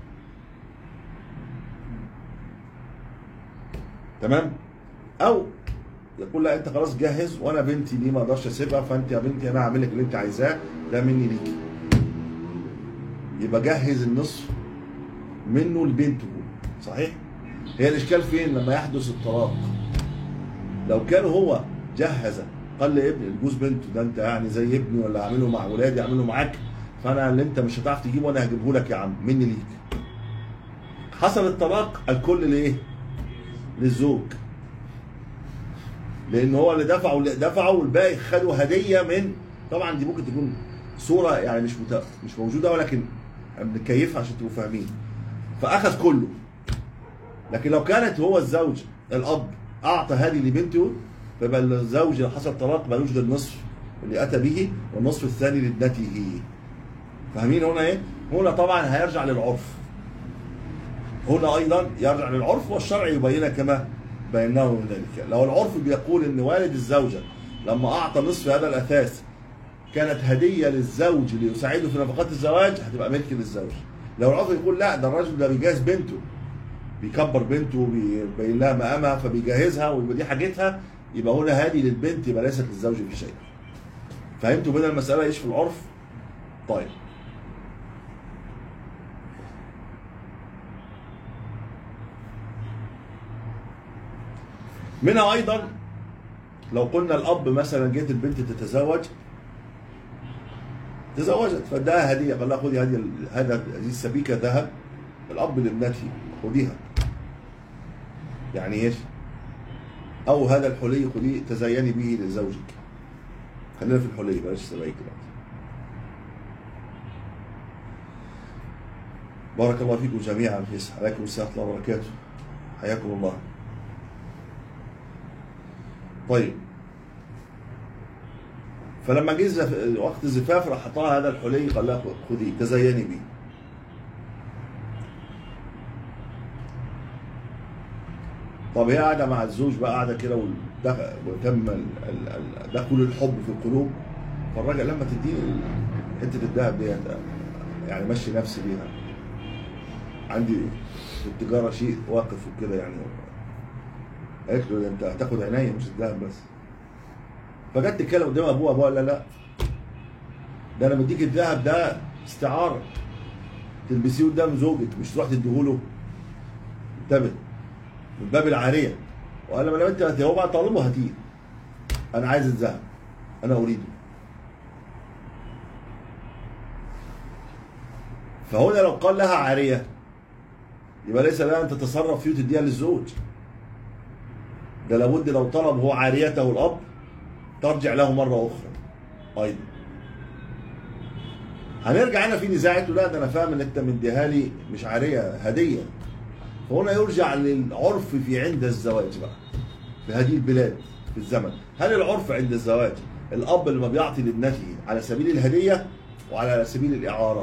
تمام او يقول لا انت خلاص جهز وانا بنتي دي ما اقدرش اسيبها فانت يا بنتي انا هعمل لك اللي انت عايزاه ده مني ليكي يبقى جهز النصف منه لبنته صحيح هي الاشكال فين لما يحدث الطلاق لو كان هو جهز قال لابن الجوز بنته ده انت يعني زي ابني ولا اعمله مع ولادي اعمله معاك فانا اللي انت مش هتعرف تجيبه وانا هجيبه لك يا عم مني ليك حصل الطلاق الكل لايه للزوج لان هو اللي دفعه اللي دفعه والباقي خدوا هديه من طبعا دي ممكن تكون صوره يعني مش مت... مش موجوده ولكن بنكيفها عشان تبقوا فاهمين فاخذ كله لكن لو كانت هو الزوج الاب اعطى هذه لبنته فيبقى الزوج اللي حصل طلاق ملوش غير النصف اللي اتى به والنصف الثاني لابنته فاهمين هنا ايه؟ هنا طبعا هيرجع للعرف هنا ايضا يرجع للعرف والشرع يبين كما بيناه من ذلك لو العرف بيقول ان والد الزوجه لما اعطى نصف هذا الاثاث كانت هديه للزوج ليساعده في نفقات الزواج هتبقى ملك للزوج لو العرف يقول لا ده الراجل ده بيجهز بنته بيكبر بنته وبيبين لها مقامها فبيجهزها ويبقى دي حاجتها يبقى هنا هذه للبنت يبقى ليست للزوج في شيء فهمتوا بين المساله ايش في العرف طيب منها ايضا لو قلنا الاب مثلا جت البنت تتزوج تزوجت فاداها هديه قال لها خذي هذه هذا هذه السبيكه ذهب الاب لابنته خذيها يعني ايش؟ او هذا الحلي خذيه تزيني به لزوجك خلينا في الحلي بلاش السبايك دلوقتي بارك الله فيكم جميعا في عليكم السلام ورحمه الله وبركاته حياكم الله طيب فلما جه زف... وقت الزفاف راح حطها هذا الحلي قال لها خذي تزيني به طب هي قاعده مع الزوج بقى قاعده كده والدخ- وتم ال- ال- ال- دخول الحب في القلوب فالراجل لما تديني حته الذهب ديت يعني مشي نفسي بيها عندي في التجاره شيء واقف وكده يعني قالت له ده انت هتاخد عينيا مش الذهب بس فجت تتكلم قدام ابوها ابوها لا لا ده انا مديك الذهب ده استعاره تلبسيه قدام زوجك مش تروح تديهوله انتبه من باب العاريه وقال لما لو انت هاتيه هو بقى طالبه هاتيه انا عايز الذهب انا اريده فهنا لو قال لها عاريه يبقى ليس لها ان تتصرف فيه وتديها للزوج ده لابد لو طلب هو عاريته الاب ترجع له مره اخرى ايضا هنرجع هنا في نزاع له لا ده انا فاهم ان انت مديها لي مش عاريه هديه فهنا يرجع للعرف في عند الزواج بقى في هذه البلاد في الزمن هل العرف عند الزواج الاب لما بيعطي لابنته على سبيل الهديه وعلى سبيل الاعاره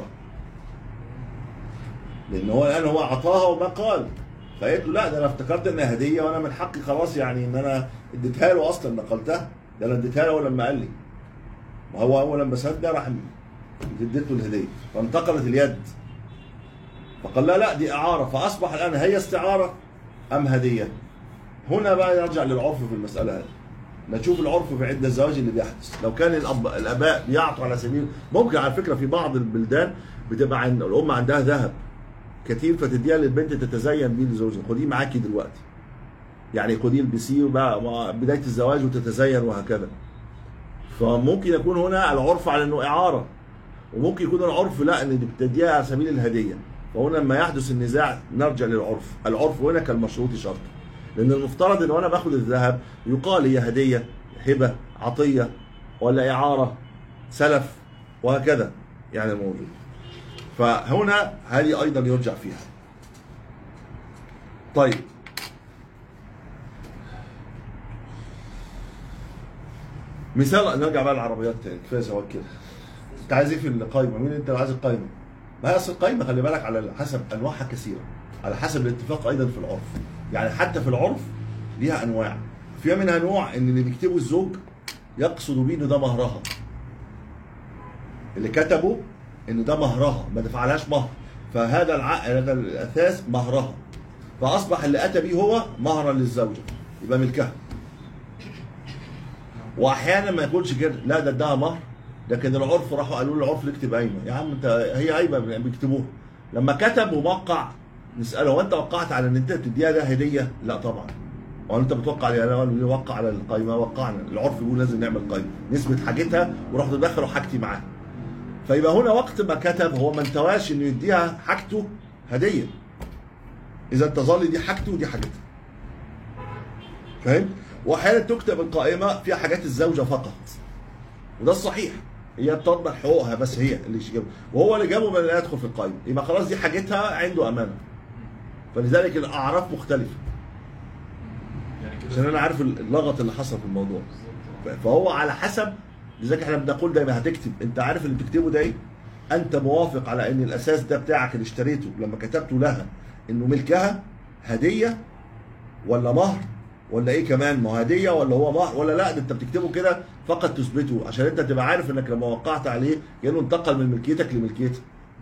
لان هو الان هو اعطاها وما قال فقالت له لا ده انا افتكرت انها هديه وانا من حقي خلاص يعني ان انا اديتها له اصلا نقلتها ده انا اديتها له لما قال لي ما هو اول لما صدق راح اديته الهديه فانتقلت اليد فقال لا لا دي اعاره فاصبح الان هي استعاره ام هديه هنا بقى يرجع للعرف في المساله هذه نشوف العرف في عند الزواج اللي بيحدث لو كان الأب الاباء بيعطوا على سبيل ممكن على فكره في بعض البلدان بتبقى عند الام عندها ذهب كتير فتديها للبنت تتزين بيه لزوجها خديه معاكي دلوقتي يعني خديه البسيه وبقى مع بدايه الزواج وتتزين وهكذا فممكن يكون هنا العرف على انه اعاره وممكن يكون العرف لا ان بتديها على سبيل الهديه فهنا لما يحدث النزاع نرجع للعرف العرف هنا كالمشروط شرط لان المفترض ان وانا باخد الذهب يقال هي هديه هبه عطيه ولا اعاره سلف وهكذا يعني موجود فهنا هذه ايضا يرجع فيها طيب مثال نرجع بقى للعربيات تاني كفايه سواء كده انت عايز ايه في القايمه مين انت اللي عايز القايمه ما هي اصل القايمه خلي بالك على حسب انواعها كثيره على حسب الاتفاق ايضا في العرف يعني حتى في العرف ليها انواع فيها منها نوع ان اللي بيكتبه الزوج يقصد بيه ان ده مهرها اللي كتبه ان ده مهرها ما دفعلهاش مهر فهذا العقد هذا الاساس مهرها فاصبح اللي اتى به هو مهرا للزوجه يبقى ملكها واحيانا ما يقولش كده لا ده اداها مهر لكن العرف راحوا قالوا له العرف اكتب قايمه يا عم انت هي قايمه بيكتبوها لما كتب ووقع نساله هو انت وقعت على ان انت تديها ده هديه؟ لا طبعا هو انت بتوقع على انا وقع على القايمه وقعنا العرف بيقول لازم نعمل قايمه نثبت حاجتها ورحت دخلوا حاجتي معاها فيبقى هنا وقت ما كتب هو ما انتواش انه يديها حاجته هديه اذا تظل دي حاجته ودي حاجتها فاهم واحيانا تكتب القائمه فيها حاجات الزوجه فقط وده الصحيح هي بتطبع حقوقها بس هي اللي جابه وهو اللي جابه من لا يدخل في القائمه يبقى خلاص دي حاجتها عنده امانه فلذلك الاعراف مختلفه يعني كده عشان انا عارف اللغط اللي حصل في الموضوع فهو على حسب لذلك احنا بنقول دايما هتكتب انت عارف اللي بتكتبه ده ايه انت موافق على ان الاساس ده بتاعك اللي اشتريته لما كتبته لها انه ملكها هديه ولا مهر ولا ايه كمان ما هو هديه ولا هو مهر ولا لا ده انت بتكتبه كده فقط تثبته عشان انت تبقى عارف انك لما وقعت عليه كانه انتقل من ملكيتك لملكيتك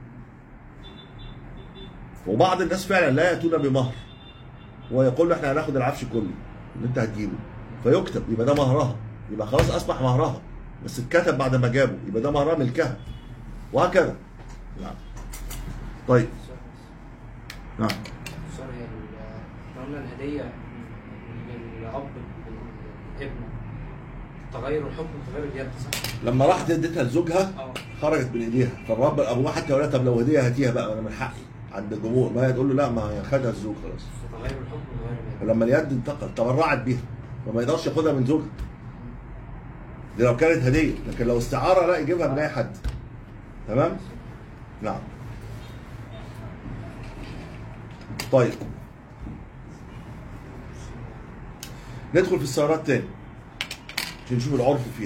وبعض الناس فعلا لا ياتون بمهر ويقول له احنا هناخد العفش كله اللي انت هتجيبه فيكتب يبقى ده مهرها يبقى خلاص اصبح مهرها بس اتكتب بعد ما جابه يبقى ده مهرها ملكها وهكذا نعم طيب نعم سوري ال- قلنا الهدية من الأب للابن تغير الحكم تغير اليد صح؟ لما راحت اديتها لزوجها اه خرجت من ايديها فالرب ابوها حتى ولا طب لو هديه هاتيها بقى انا من حقي عند الجمهور ما هي تقول له لا ما هي خدها الزوج خلاص فتغير الحكم تغير اليد فلما اليد انتقل تبرعت بيها فما يقدرش ياخدها من زوجها دي لو كانت هديه لكن لو استعاره لا يجيبها من اي حد تمام نعم طيب ندخل في السيارات تاني عشان نشوف العرف فيها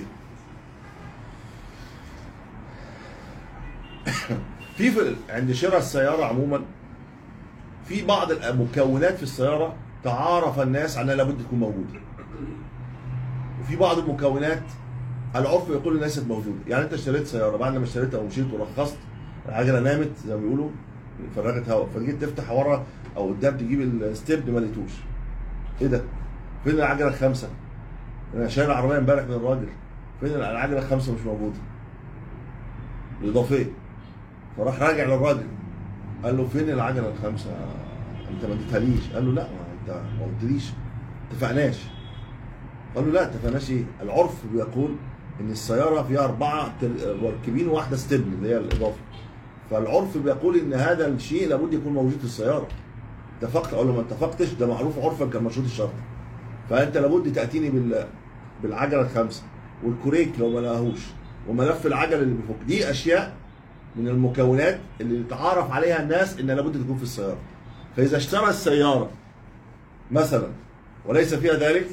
في, في عند شراء السيارة عموما في بعض المكونات في السيارة تعارف الناس عنها لابد تكون موجودة وفي بعض المكونات العرف يقول ليست موجودة يعني انت اشتريت سيارة بعد ما اشتريتها ومشيت ورخصت العجلة نامت زي ما بيقولوا فرغت هواء فجيت تفتح ورا او قدام تجيب الستيب ما لقيتوش ايه ده؟ فين العجلة الخامسة؟ انا شايل العربية امبارح من الراجل فين العجله الخامسه مش موجوده الاضافيه فراح راجع للراجل قال له فين العجله الخامسه انت ما اديتهاليش قال له لا ما انت ما قلتليش اتفقناش قال له لا اتفقناش ايه العرف بيقول ان السياره فيها اربعه تر- مركبين وواحده ستبل اللي هي الاضافه فالعرف بيقول ان هذا الشيء لابد يكون موجود في السياره اتفقت اقول له ما اتفقتش ده معروف عرفا كمشروط الشرط فانت لابد تاتيني بال بالعجله الخامسه والكوريك لو ما لقاهوش وملف العجل اللي بيفك دي اشياء من المكونات اللي يتعارف عليها الناس ان لابد تكون في السياره فاذا اشترى السياره مثلا وليس فيها ذلك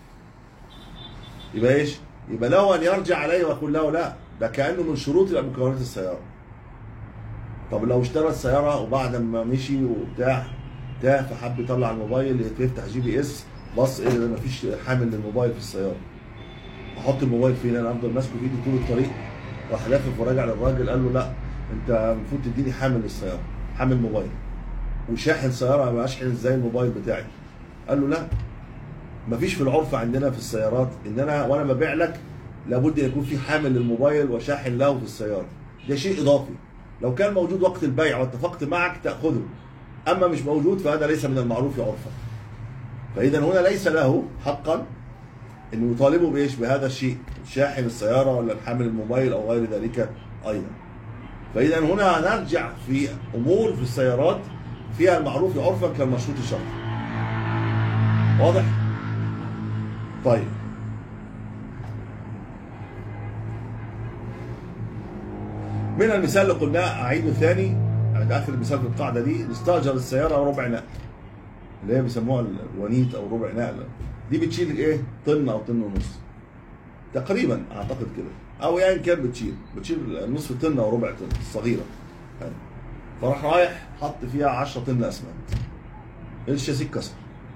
يبقى ايش؟ يبقى له ان يرجع عليه ويقول له لا ده كانه من شروط مكونات السياره طب لو اشترى السياره وبعد ما مشي وبتاع تاه فحب يطلع الموبايل يفتح جي بي اس بص ايه ده مفيش حامل للموبايل في السياره احط الموبايل فين انا افضل ماسكه في ايدي طول الطريق راح لافف وراجع للراجل قال له لا انت المفروض تديني حامل للسياره حامل موبايل وشاحن سياره ما اشحن ازاي الموبايل بتاعي قال له لا مفيش في العرف عندنا في السيارات ان انا وانا ببيع لك لابد ان يكون في حامل للموبايل وشاحن له في السياره ده شيء اضافي لو كان موجود وقت البيع واتفقت معك تاخذه اما مش موجود فهذا ليس من المعروف عرفا فاذا هنا ليس له حقا انه يطالبه بايش بهذا الشيء شاحن السياره ولا حامل الموبايل او غير ذلك ايضا فاذا هنا نرجع في امور في السيارات فيها المعروف عرفا كالمشروط الشرطي واضح طيب من المثال اللي قلناه اعيده ثاني عند اخر مثال في القاعده دي استاجر السياره ربع نقل اللي هي بيسموها الونيت او ربع نقل دي بتشيل ايه طن او طن ونص تقريبا اعتقد كده او يعني كان بتشيل بتشيل نصف طن او ربع طن الصغيره يعني. فراح رايح حط فيها 10 طن اسمنت الشاسيه اتكسر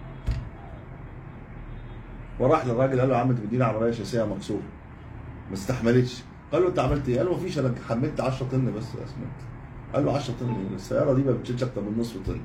وراح للراجل قال له يا عم انت بتديني عربيه شاسيه مكسوره ما استحملتش قال له انت عملت ايه؟ قال له مفيش انا حملت 10 طن بس اسمنت قال له 10 طن إيه؟ السياره دي ما بتشيلش اكتر من نصف طن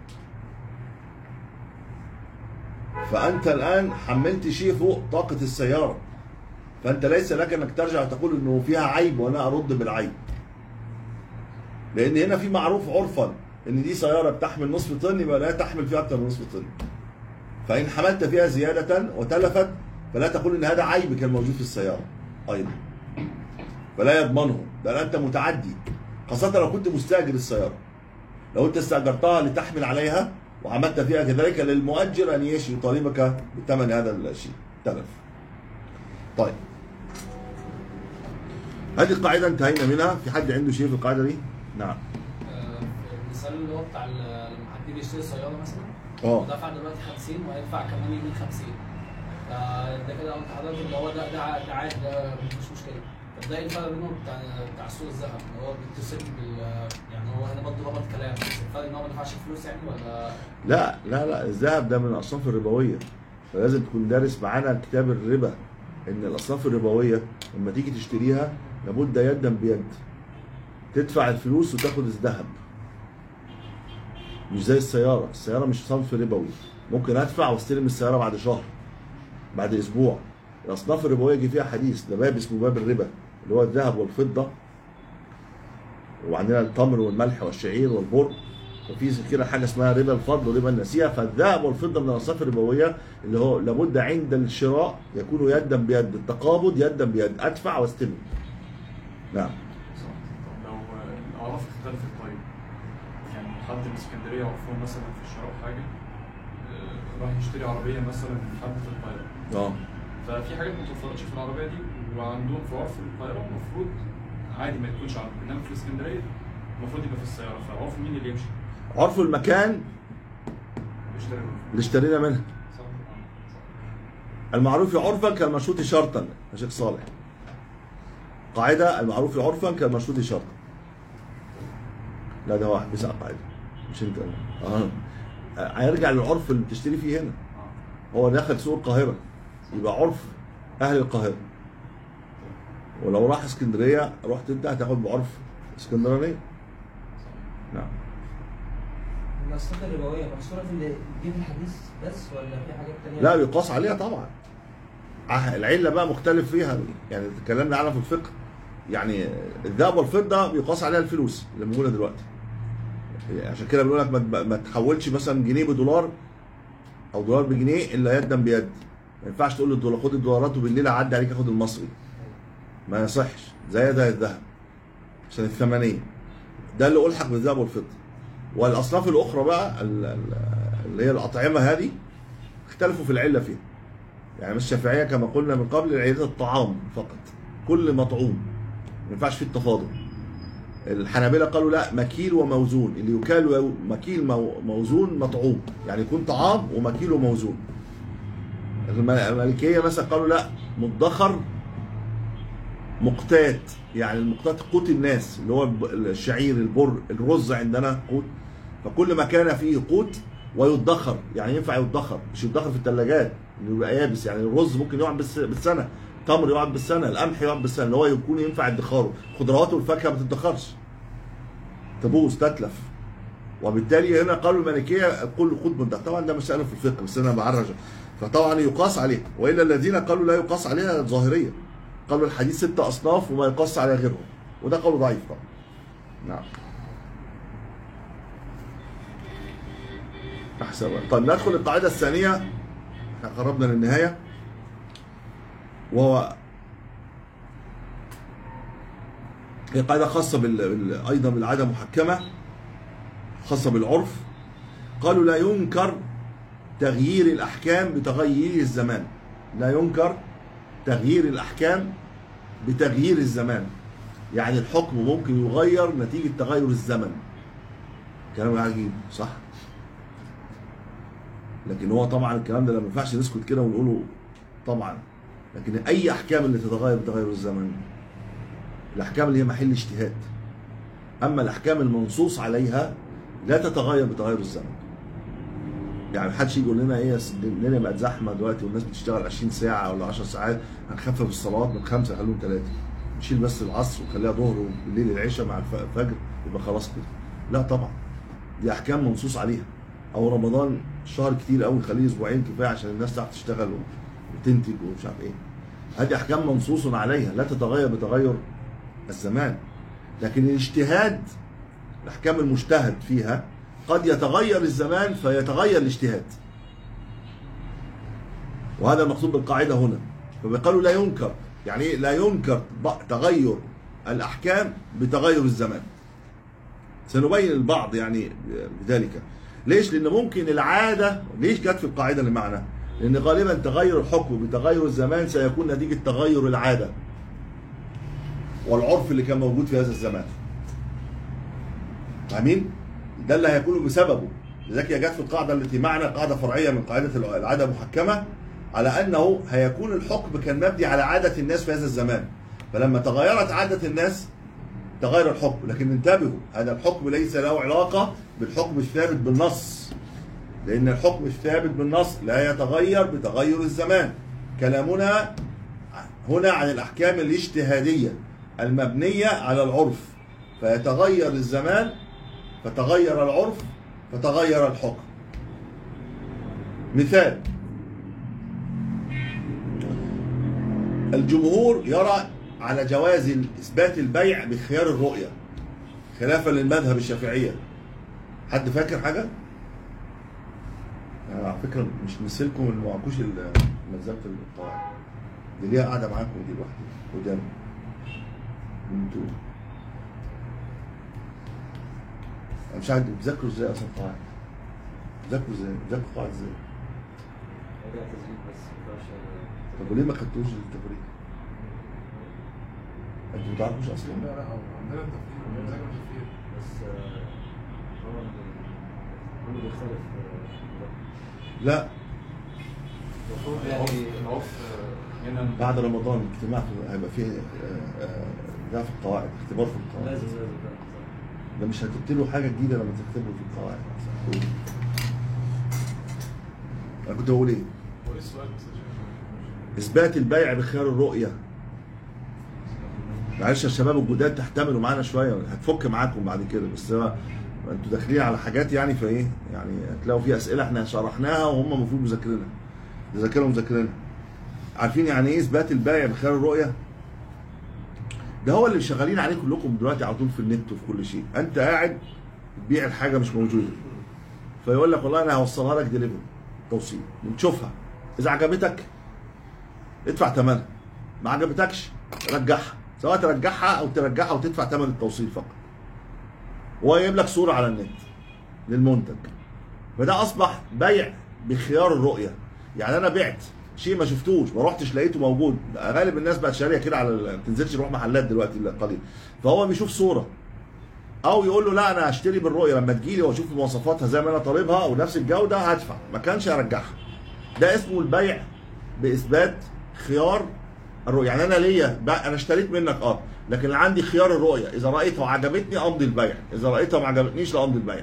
فانت الان حملت شيء فوق طاقه السياره فانت ليس لك انك ترجع تقول انه فيها عيب وانا ارد بالعيب لان هنا في معروف عرفا ان دي سياره بتحمل نصف طن يبقى لا تحمل فيها اكثر من نصف طن فان حملت فيها زياده وتلفت فلا تقول ان هذا عيب كان موجود في السياره ايضا فلا يضمنه بل انت متعدي خاصه لو كنت مستاجر السياره لو انت استاجرتها لتحمل عليها وعملت فيها كذلك للمؤجر ان ايش يطالبك بثمن هذا الشيء تلف طيب هذه القاعده انتهينا منها في حد عنده شيء في القاعده دي نعم آه، المثال اللي هو بتاع ال- لما حد يجي يشتري سياره مثلا اه ودفع دلوقتي 50 وهيدفع كمان يومين 50 فده كده قلت لحضرتك ان هو ده ده ده عادي ده مفيش مشكله طب ده ايه الفرق بينه بتاع بتاع سوق الذهب اللي هو بيتصل بال يعني هو هنا برضه ربط كلام بس الفرق ان هو ما دفعش فلوس يعني ولا لا لا لا الذهب ده من الاصناف الربويه فلازم تكون دارس معانا كتاب الربا ان الاصناف الربويه لما تيجي تشتريها لابد يدا بيد تدفع الفلوس وتاخد الذهب مش زي السياره السياره مش صنف ربوي ممكن ادفع واستلم السياره بعد شهر بعد اسبوع الاصناف الربويه يجي فيها حديث ده باب اسمه باب الربا اللي هو الذهب والفضه وعندنا التمر والملح والشعير والبر وفي كده حاجه اسمها ربا الفضل وربا النسيئه فالذهب والفضه من الاصناف الربويه اللي هو لابد عند الشراء يكون يدا بيد التقابض يدا بيد ادفع واستلم نعم لو الاعراف اختلفت طيب يعني حد من اسكندريه عرفان مثلا في الشراء حاجه آه، راح يشتري عربيه مثلا من حد في القاهره اه ففي حاجات ما توفرتش في العربيه دي وعندهم في عرف القاهره المفروض عادي ما تكونش عربي انما في الاسكندريه المفروض يبقى في السياره فعرف مين اللي يمشي عرف المكان يشتري منه. اللي اشترينا منها صح المعروف عرفا كالمشروط شرطا يا شيخ صالح قاعده المعروف عرفا كالمشروط شرطا لا ده هو واحد بيسأل قاعده مش انت اه هيرجع للعرف اللي بتشتري فيه هنا هو دخل سوق القاهره يبقى عرف اهل القاهره ولو راح اسكندريه رحت انت هتاخد بعرف اسكندرانيه نعم المصادر الربويه محصوره في اللي جه في الحديث بس ولا في حاجات تانية؟ لا بيقاس عليها طبعا ع- العله بقى مختلف فيها يعني اتكلمنا عنها في الفقه يعني الذهب والفضه بيقاس عليها الفلوس اللي موجوده دلوقتي عشان كده بنقول لك ما- ما تحولش مثلا جنيه بدولار او دولار بجنيه الا يدا بيد ما ينفعش تقول للدولار خد الدولارات وبالليل اعدي عليك اخد المصري ما يصحش زي ده الذهب عشان الثمنيه ده اللي الحق بالذهب والفضه والاصناف الاخرى بقى ال- ال- اللي هي الاطعمه هذه اختلفوا في العله فيها يعني مش الشافعيه كما قلنا من قبل عله الطعام فقط كل مطعوم ما ينفعش فيه التفاضل الحنابلة قالوا لا مكيل وموزون اللي يكال و- مكيل مو- موزون مطعوم يعني يكون طعام ومكيل وموزون الم- المالكية مثلا قالوا لا مدخر مقتات يعني المقتات قوت الناس اللي هو الب- الشعير البر الرز عندنا قوت فكل ما كان فيه قوت ويدخر يعني ينفع يدخر مش يدخر في الثلاجات انه يبقى يابس يعني الرز ممكن يقعد بالس- بالسنه تمر يقعد بالسنه القمح يقعد بالسنه اللي هو يكون ينفع ادخاره الخضروات والفاكهه ما تدخرش تبوظ تتلف وبالتالي هنا قالوا المالكيه كل قوت مدخر طبعا ده مساله في الفقه بس انا بعرج فطبعا يقاس عليه والا الذين قالوا لا يقاس عليها ظاهريه قالوا الحديث ست اصناف وما يقاس عليها غيرهم وده قول ضعيف طبعا نعم احسن طيب ندخل القاعده الثانيه احنا قربنا للنهايه وهو هي قاعده خاصه بال... بال... ايضا بالعاده محكمه خاصه بالعرف قالوا لا ينكر تغيير الاحكام بتغيير الزمان لا ينكر تغيير الاحكام بتغيير الزمان يعني الحكم ممكن يغير نتيجه تغير الزمن كلام عجيب صح لكن هو طبعا الكلام ده لا ما ينفعش نسكت كده ونقوله طبعا لكن اي احكام اللي تتغير بتغير الزمن الاحكام اللي هي محل اجتهاد اما الاحكام المنصوص عليها لا تتغير بتغير الزمن يعني محدش يجي يقول لنا ايه أصل الدنيا بقت زحمه دلوقتي والناس بتشتغل 20 ساعه ولا 10 ساعات هنخفف الصلوات من خمسه خلوهم ثلاثه نشيل بس العصر ونخليها ظهر وبالليل العشاء مع الف- الفجر يبقى خلاص كده لا طبعا دي احكام منصوص عليها او رمضان شهر كتير قوي نخليه اسبوعين كفايه عشان الناس تعرف تشتغل وتنتج ومش عارف ايه هذه احكام منصوص عليها لا تتغير بتغير الزمان لكن الاجتهاد الاحكام المجتهد فيها قد يتغير الزمان فيتغير الاجتهاد وهذا المقصود بالقاعده هنا فبيقالوا لا ينكر يعني ايه لا ينكر ب- تغير الاحكام بتغير الزمان سنبين البعض يعني بذلك ليش لان ممكن العاده ليش جت في القاعده اللي معنا لان غالبا تغير الحكم بتغير الزمان سيكون نتيجه تغير العاده والعرف اللي كان موجود في هذا الزمان فاهمين ده اللي هيكون بسببه لذلك هي جت في القاعده التي معنا قاعده فرعيه من قاعده العاده محكمه على انه هيكون الحكم كان مبني على عاده الناس في هذا الزمان فلما تغيرت عاده الناس تغير الحكم لكن انتبهوا هذا الحكم ليس له علاقه بالحكم الثابت بالنص لان الحكم الثابت بالنص لا يتغير بتغير الزمان كلامنا هنا عن الاحكام الاجتهاديه المبنيه على العرف فيتغير الزمان فتغير العرف فتغير الحكم مثال الجمهور يرى على جواز اثبات البيع بخيار الرؤيه خلافا للمذهب الشافعيه حد فاكر حاجه يعني على فكره مش مثلكم اللي معكوش ال- ملزمه القواعد دي ليها قاعده معاكم دي لوحدها قدام انتوا انا مش عارف بتذاكروا ازاي اصلا قواعد بتذاكروا ازاي بتذاكروا قواعد ازاي راجع تسجيل بس ما ينفعش طب وليه ما خدتوش التفريق انتوا ما تعرفوش اصلا لا لا هو عندنا التفكير بنذاكر التفكير بس آه، هو ال- كله بيختلف آه، لا المفروض العرف يعني العرف آه، هنا بعد رمضان اجتماع في- هيبقى فيه آه، آه، بتاع في القواعد اختبار في القواعد لازم لازم فعلا. ده مش هتكتبوا حاجه جديده لما تكتبوا في القواعد انا كنت بقول ايه هو ايه السؤال بس عشان- اثبات البيع بخيار الرؤيه معلش يا شباب الجداد تحتملوا معانا شويه هتفك معاكم بعد كده بس هو انتوا داخلين على حاجات يعني فايه يعني هتلاقوا في اسئله احنا شرحناها وهم المفروض مذاكرينها نذاكرها ومذاكرينها عارفين يعني ايه اثبات البائع بخيار الرؤيه ده هو اللي شغالين عليه كلكم دلوقتي على طول في النت وفي كل شيء انت قاعد تبيع الحاجه مش موجوده فيقول لك والله انا هوصلها لك ديليفري توصيل نشوفها اذا عجبتك ادفع ثمنها ما عجبتكش رجعها سواء ترجعها او ترجعها وتدفع ثمن التوصيل فقط ويجيب لك صوره على النت للمنتج فده اصبح بيع بخيار الرؤيه يعني انا بعت شيء ما شفتوش ما رحتش لقيته موجود غالب الناس بقت شاريه كده على ال- ما تنزلش تروح محلات دلوقتي الا قليل فهو بيشوف صوره او يقول له لا انا هشتري بالرؤيه لما تجيلي واشوف مواصفاتها زي ما انا طالبها ونفس الجوده هدفع ما كانش هرجعها ده اسمه البيع باثبات خيار الرؤيه يعني انا ليا بقى- انا اشتريت منك اه لكن عندي خيار الرؤيه اذا رايتها وعجبتني امضي البيع اذا رايتها ما عجبتنيش لا امضي البيع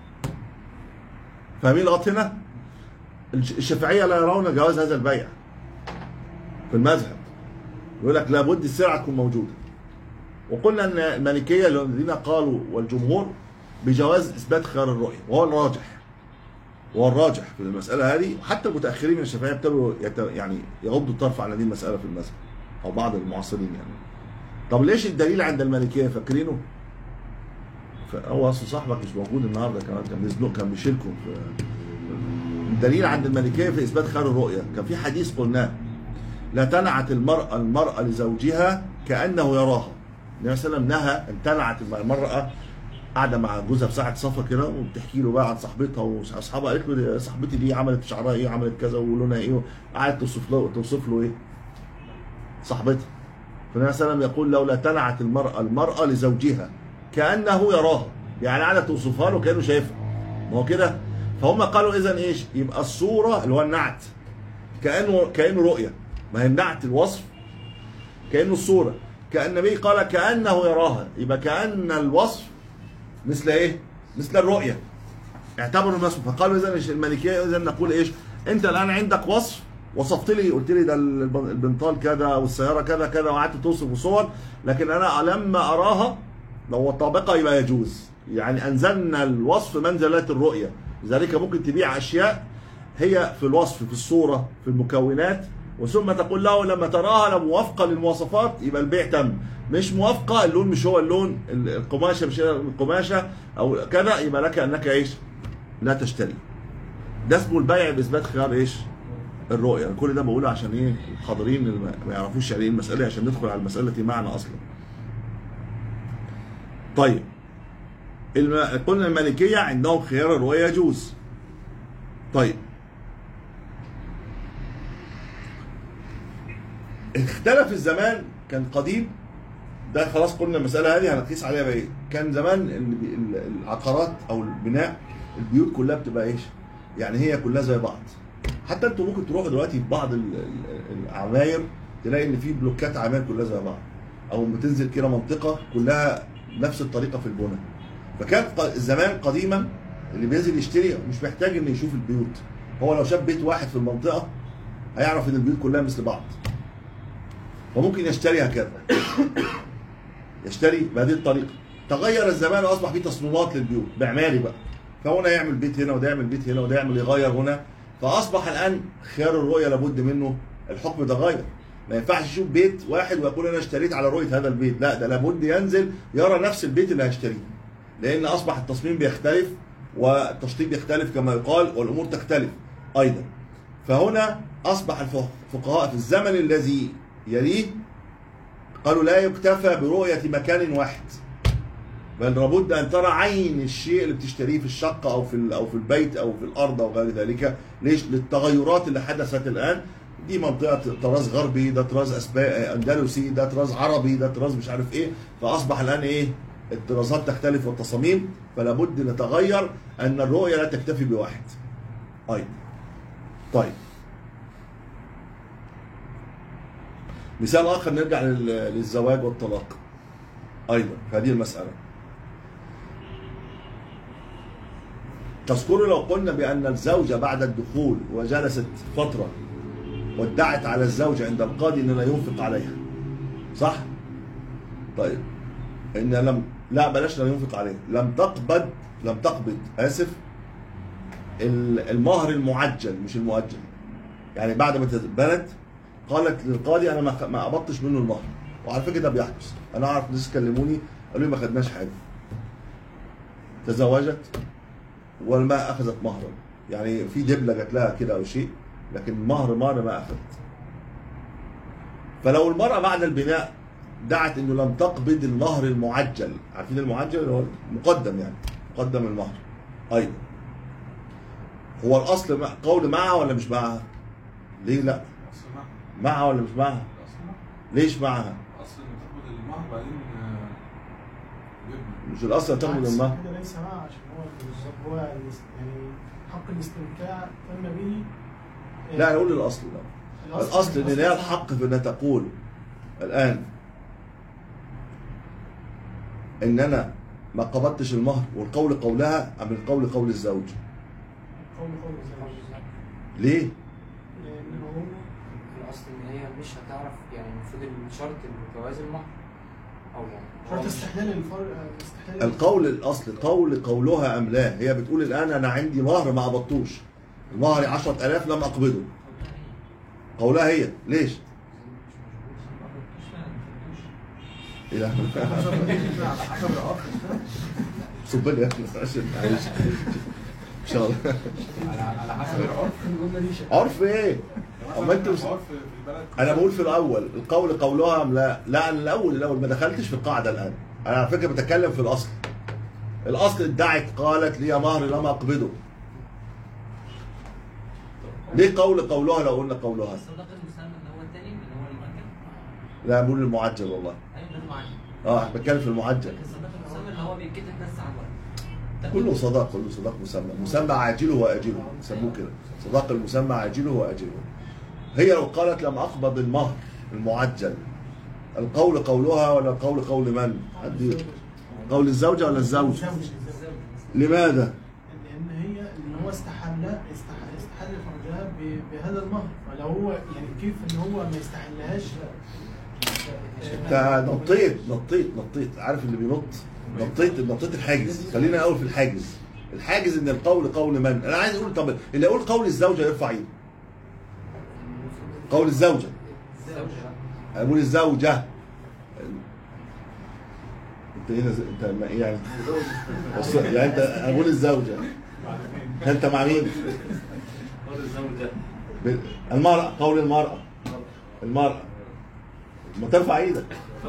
فاهمين لغايه هنا الش- الشافعيه لا يرون جواز هذا البيع في المذهب يقول لك لابد السلعه تكون موجوده وقلنا ان المالكيه الذين قالوا والجمهور بجواز اثبات خيار الرؤيه وهو الراجح وهو الراجح في المساله هذه حتى المتاخرين من الشافعيه ابتدوا يت- يعني يغضوا الطرف عن هذه المساله في المذهب او بعض المعاصرين يعني طب ليش الدليل عند المالكيه فاكرينه؟ هو اصل صاحبك مش موجود النهارده كمان كان بيزنق كان بيشيلكم في الدليل عند المالكيه في اثبات خيار الرؤيه كان في حديث قلناه لا تنعت المرأة المرأة لزوجها كأنه يراها النبي صلى الله عليه وسلم نهى ان تنعت المرأة قاعدة مع جوزها في ساعة صفا كده وبتحكي له بقى عن صاحبتها واصحابها قالت له دي صاحبتي دي عملت شعرها ايه عملت كذا ولونها ايه قعدت توصف له توصف له ايه صاحبتها فالنبي صلى الله عليه وسلم يقول لولا تنعت المرأة المرأة لزوجها كأنه يراها يعني قاعدة توصفها له كأنه شايفها ما هو كده فهم قالوا اذا ايش يبقى الصورة اللي هو النعت كأنه كأنه رؤية ما هي النعت الوصف كأنه الصورة كأن النبي قال كأنه يراها يبقى كأن الوصف مثل ايه مثل الرؤية اعتبروا الناس فقالوا اذا الملكية اذا نقول ايش انت الان عندك وصف وصفت لي قلت لي ده الب- البنطال كذا والسيارة كذا كذا وقعدت توصف بصور لكن انا لما اراها لو طابقة يبقى يجوز يعني انزلنا الوصف منزلات الرؤية لذلك ممكن تبيع اشياء هي في الوصف في الصورة في المكونات وثم تقول له لما تراها لو موافقة للمواصفات يبقى البيع تم مش موافقة اللون مش هو اللون ال- القماشة مش هي القماشة أو كذا يبقى لك أنك إيش لا تشتري ده اسمه البيع بإثبات خيار إيش الرؤية كل ده بقوله عشان إيه الحاضرين اللي ما- ما يعرفوش يعني إيه المسألة عشان ندخل على المسألة التي معنا أصلا طيب الم... قلنا المالكية عندهم خيار الرؤية يجوز طيب اختلف الزمان كان قديم ده خلاص قلنا المسألة هذه هنقيس عليها بقى ايه كان زمان ال- ال- العقارات او البناء البيوت كلها بتبقى ايش يعني هي كلها زي بعض حتى انتوا ممكن تروحوا دلوقتي في بعض ال- ال- العماير تلاقي ان في بلوكات عماير كلها زي بعض او بتنزل كده منطقة كلها نفس الطريقة في البناء فكان ق- زمان قديما اللي بينزل يشتري مش محتاج انه يشوف البيوت هو لو شاف بيت واحد في المنطقة هيعرف ان البيوت كلها مثل بعض وممكن يشتري هكذا يشتري بهذه الطريقة تغير الزمان واصبح في تصميمات للبيوت معماري بقى فهنا يعمل بيت هنا وده يعمل بيت هنا وده يعمل يغير هنا فاصبح الان خيار الرؤيه لابد منه الحكم يتغير ما ينفعش يشوف بيت واحد ويقول انا اشتريت على رؤيه هذا البيت لا ده لابد ينزل يرى نفس البيت اللي هيشتريه لان اصبح التصميم بيختلف والتشطيب يختلف كما يقال والامور تختلف ايضا فهنا اصبح الفقهاء في الزمن الذي يليه قالوا لا يكتفى برؤيه مكان واحد بل لابد ان ترى عين الشيء اللي بتشتريه في الشقه او في ال- او في البيت او في الارض او غير ذلك ليش للتغيرات اللي حدثت الان دي منطقه طراز غربي ده طراز اسباني اندلسي ده طراز عربي ده طراز مش عارف ايه فاصبح الان ايه الطرازات تختلف والتصاميم فلا بد نتغير ان الرؤيه لا تكتفي بواحد ايضا طيب مثال اخر نرجع لل- للزواج والطلاق ايضا في هذه المساله تذكروا لو قلنا بان الزوجه بعد الدخول وجلست فتره وادعت على الزوج عند القاضي انه لا ينفق عليها صح طيب ان لم لا بلاش لا ينفق عليها لم تقبض لم تقبض اسف ال- المهر المعجل مش المؤجل يعني بعد ما تبنت قالت للقاضي انا ما ما قبضتش منه المهر وعلى فكره ده بيحدث انا اعرف ناس كلموني قالوا لي ما خدناش حاجه تزوجت والماء اخذت مهرا يعني في دبله جات لها كده او شيء لكن مهر مهر ما اخذت فلو المراه بعد البناء دعت انه لم تقبض المهر المعجل عارفين المعجل اللي هو مقدم يعني مقدم المهر ايضا هو الاصل مع- قول معها ولا مش معها ليه لا اصل معها معها ولا مش معها اصل معها ليش معها اصل انك تاخد المهر بعدين آه، تجيبها مش الاصل تاخد بالعكس، المهر كده ليس معاه عشان هو بالظبط هو الاس- يعني حق الاستمتاع تم به لا انا اقول الاصل لا الاصل ان لها الحق في انها تقول الان ان انا ما قبضتش المهر والقول قولها ام القول قول الزوج قول قول الزوج ليه لانه الاصل ان هي مش هتعرف يعني المفروض الشرط جواز المهر او يعني هو شرط مش- استحلال الفرق استحلال القول الاصل قول قولها ام لا هي بتقول الان انا عندي مهر ما قبضتوش المهر 10000 لم اقبضه قولها هي ليش؟ ايه ده؟ صب لي يا أخي، عشان معلش ان شاء الله على على حسب العرف الجمله دي شيء عرف ايه؟ اما انت مش... العرف في البلد انا بقول في الاول القول قولها ام لا لا انا الاول الاول ما دخلتش في القاعده الان انا على فكره بتكلم في الاصل الاصل ادعت قالت لي مهر لم اقبضه ليه قول قولها لو قلنا قولها الصداق المسمى اللي هو الثاني اللي هو المؤجل لا بقول المعجل والله ايوه ده المعجل اه بتكلم في المعجل لكن الصداق المسمى اللي هو بيتكتب بس على الورق تاخد- كله صداق كله صداق مسمى مسمى عاجله واجله يسموه كده صداق المسمى عاجله واجله هي لو قالت لم اقبض المهر المعجل القول قولها ولا القول قول من؟ حد قول الزوجه ولا الزوج؟ الزوج لماذا؟ لان هي ان هو استحل استحل, استحل فرجها ب- بهذا المهر فلو هو يعني كيف ان هو ما يستحلهاش انت نطيت نطيت نطيت عارف اللي بينط نطيت نطيت الحاجز خلينا الاول في الحاجز الحاجز ان القول قول من انا عايز اقول طب اللي يقول قول الزوجه يرفع ايده قول الزوجه الزوج انا بقول الزوجه انت ايه نز- انت ما ايه يعني بص يعني انت انا بقول الزوجه انت مع مين؟ قول الزوجة ب- المرأة قول المرأة المرأة ما ترفع ايدك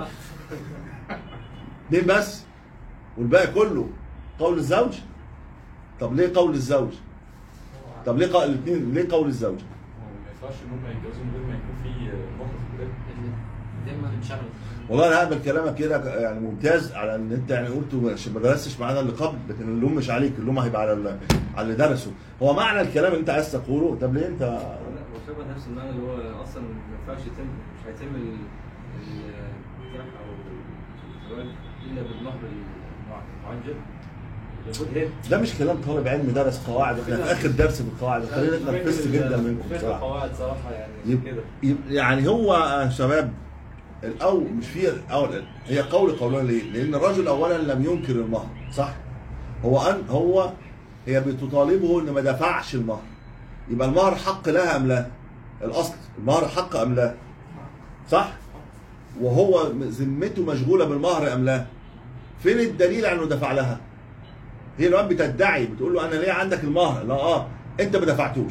اتنين بس والباقي كله قول الزوج طب ليه قول الزوج طب ليه قول الاثنين ليه قول الزوج هو ما ينفعش ان هم يتجوزوا من غير ما يكون في موقف في البدايه دايما انشغل والله انا هقبل كلامك كده يعني ممتاز على ان انت يعني قلت مش- ما درستش معانا اللي قبل لكن اللوم مش عليك اللوم هيبقى على ال- على اللي درسه هو معنى الكلام اللي انت عايز تقوله طب ليه انت لا هو شبه نفس المعنى اللي هو اصلا ما ينفعش يتم مش هيتم ال- النكاح او الزواج الا بالمهر المعجل لابد هي ده مش كلام طالب علم درس قواعد احنا في اخر درس في القواعد خلينا اتنفست جدا منكم فهم بصراحه القواعد صراحه يعني يب- كده يب- يعني هو يا شباب الأول مش في الأول هي قول قولها ليه؟ لأن الرجل أولا لم ينكر المهر صح؟ هو أن هو هي بتطالبه إن ما دفعش المهر يبقى المهر حق لها أم لا؟ الأصل المهر حق أم لا؟ صح؟ وهو ذمته مشغولة بالمهر أم لا؟ فين الدليل على إنه دفع لها؟ هي الواد بتدعي بتقول له أنا ليه عندك المهر؟ لا آه أنت ما دفعتوش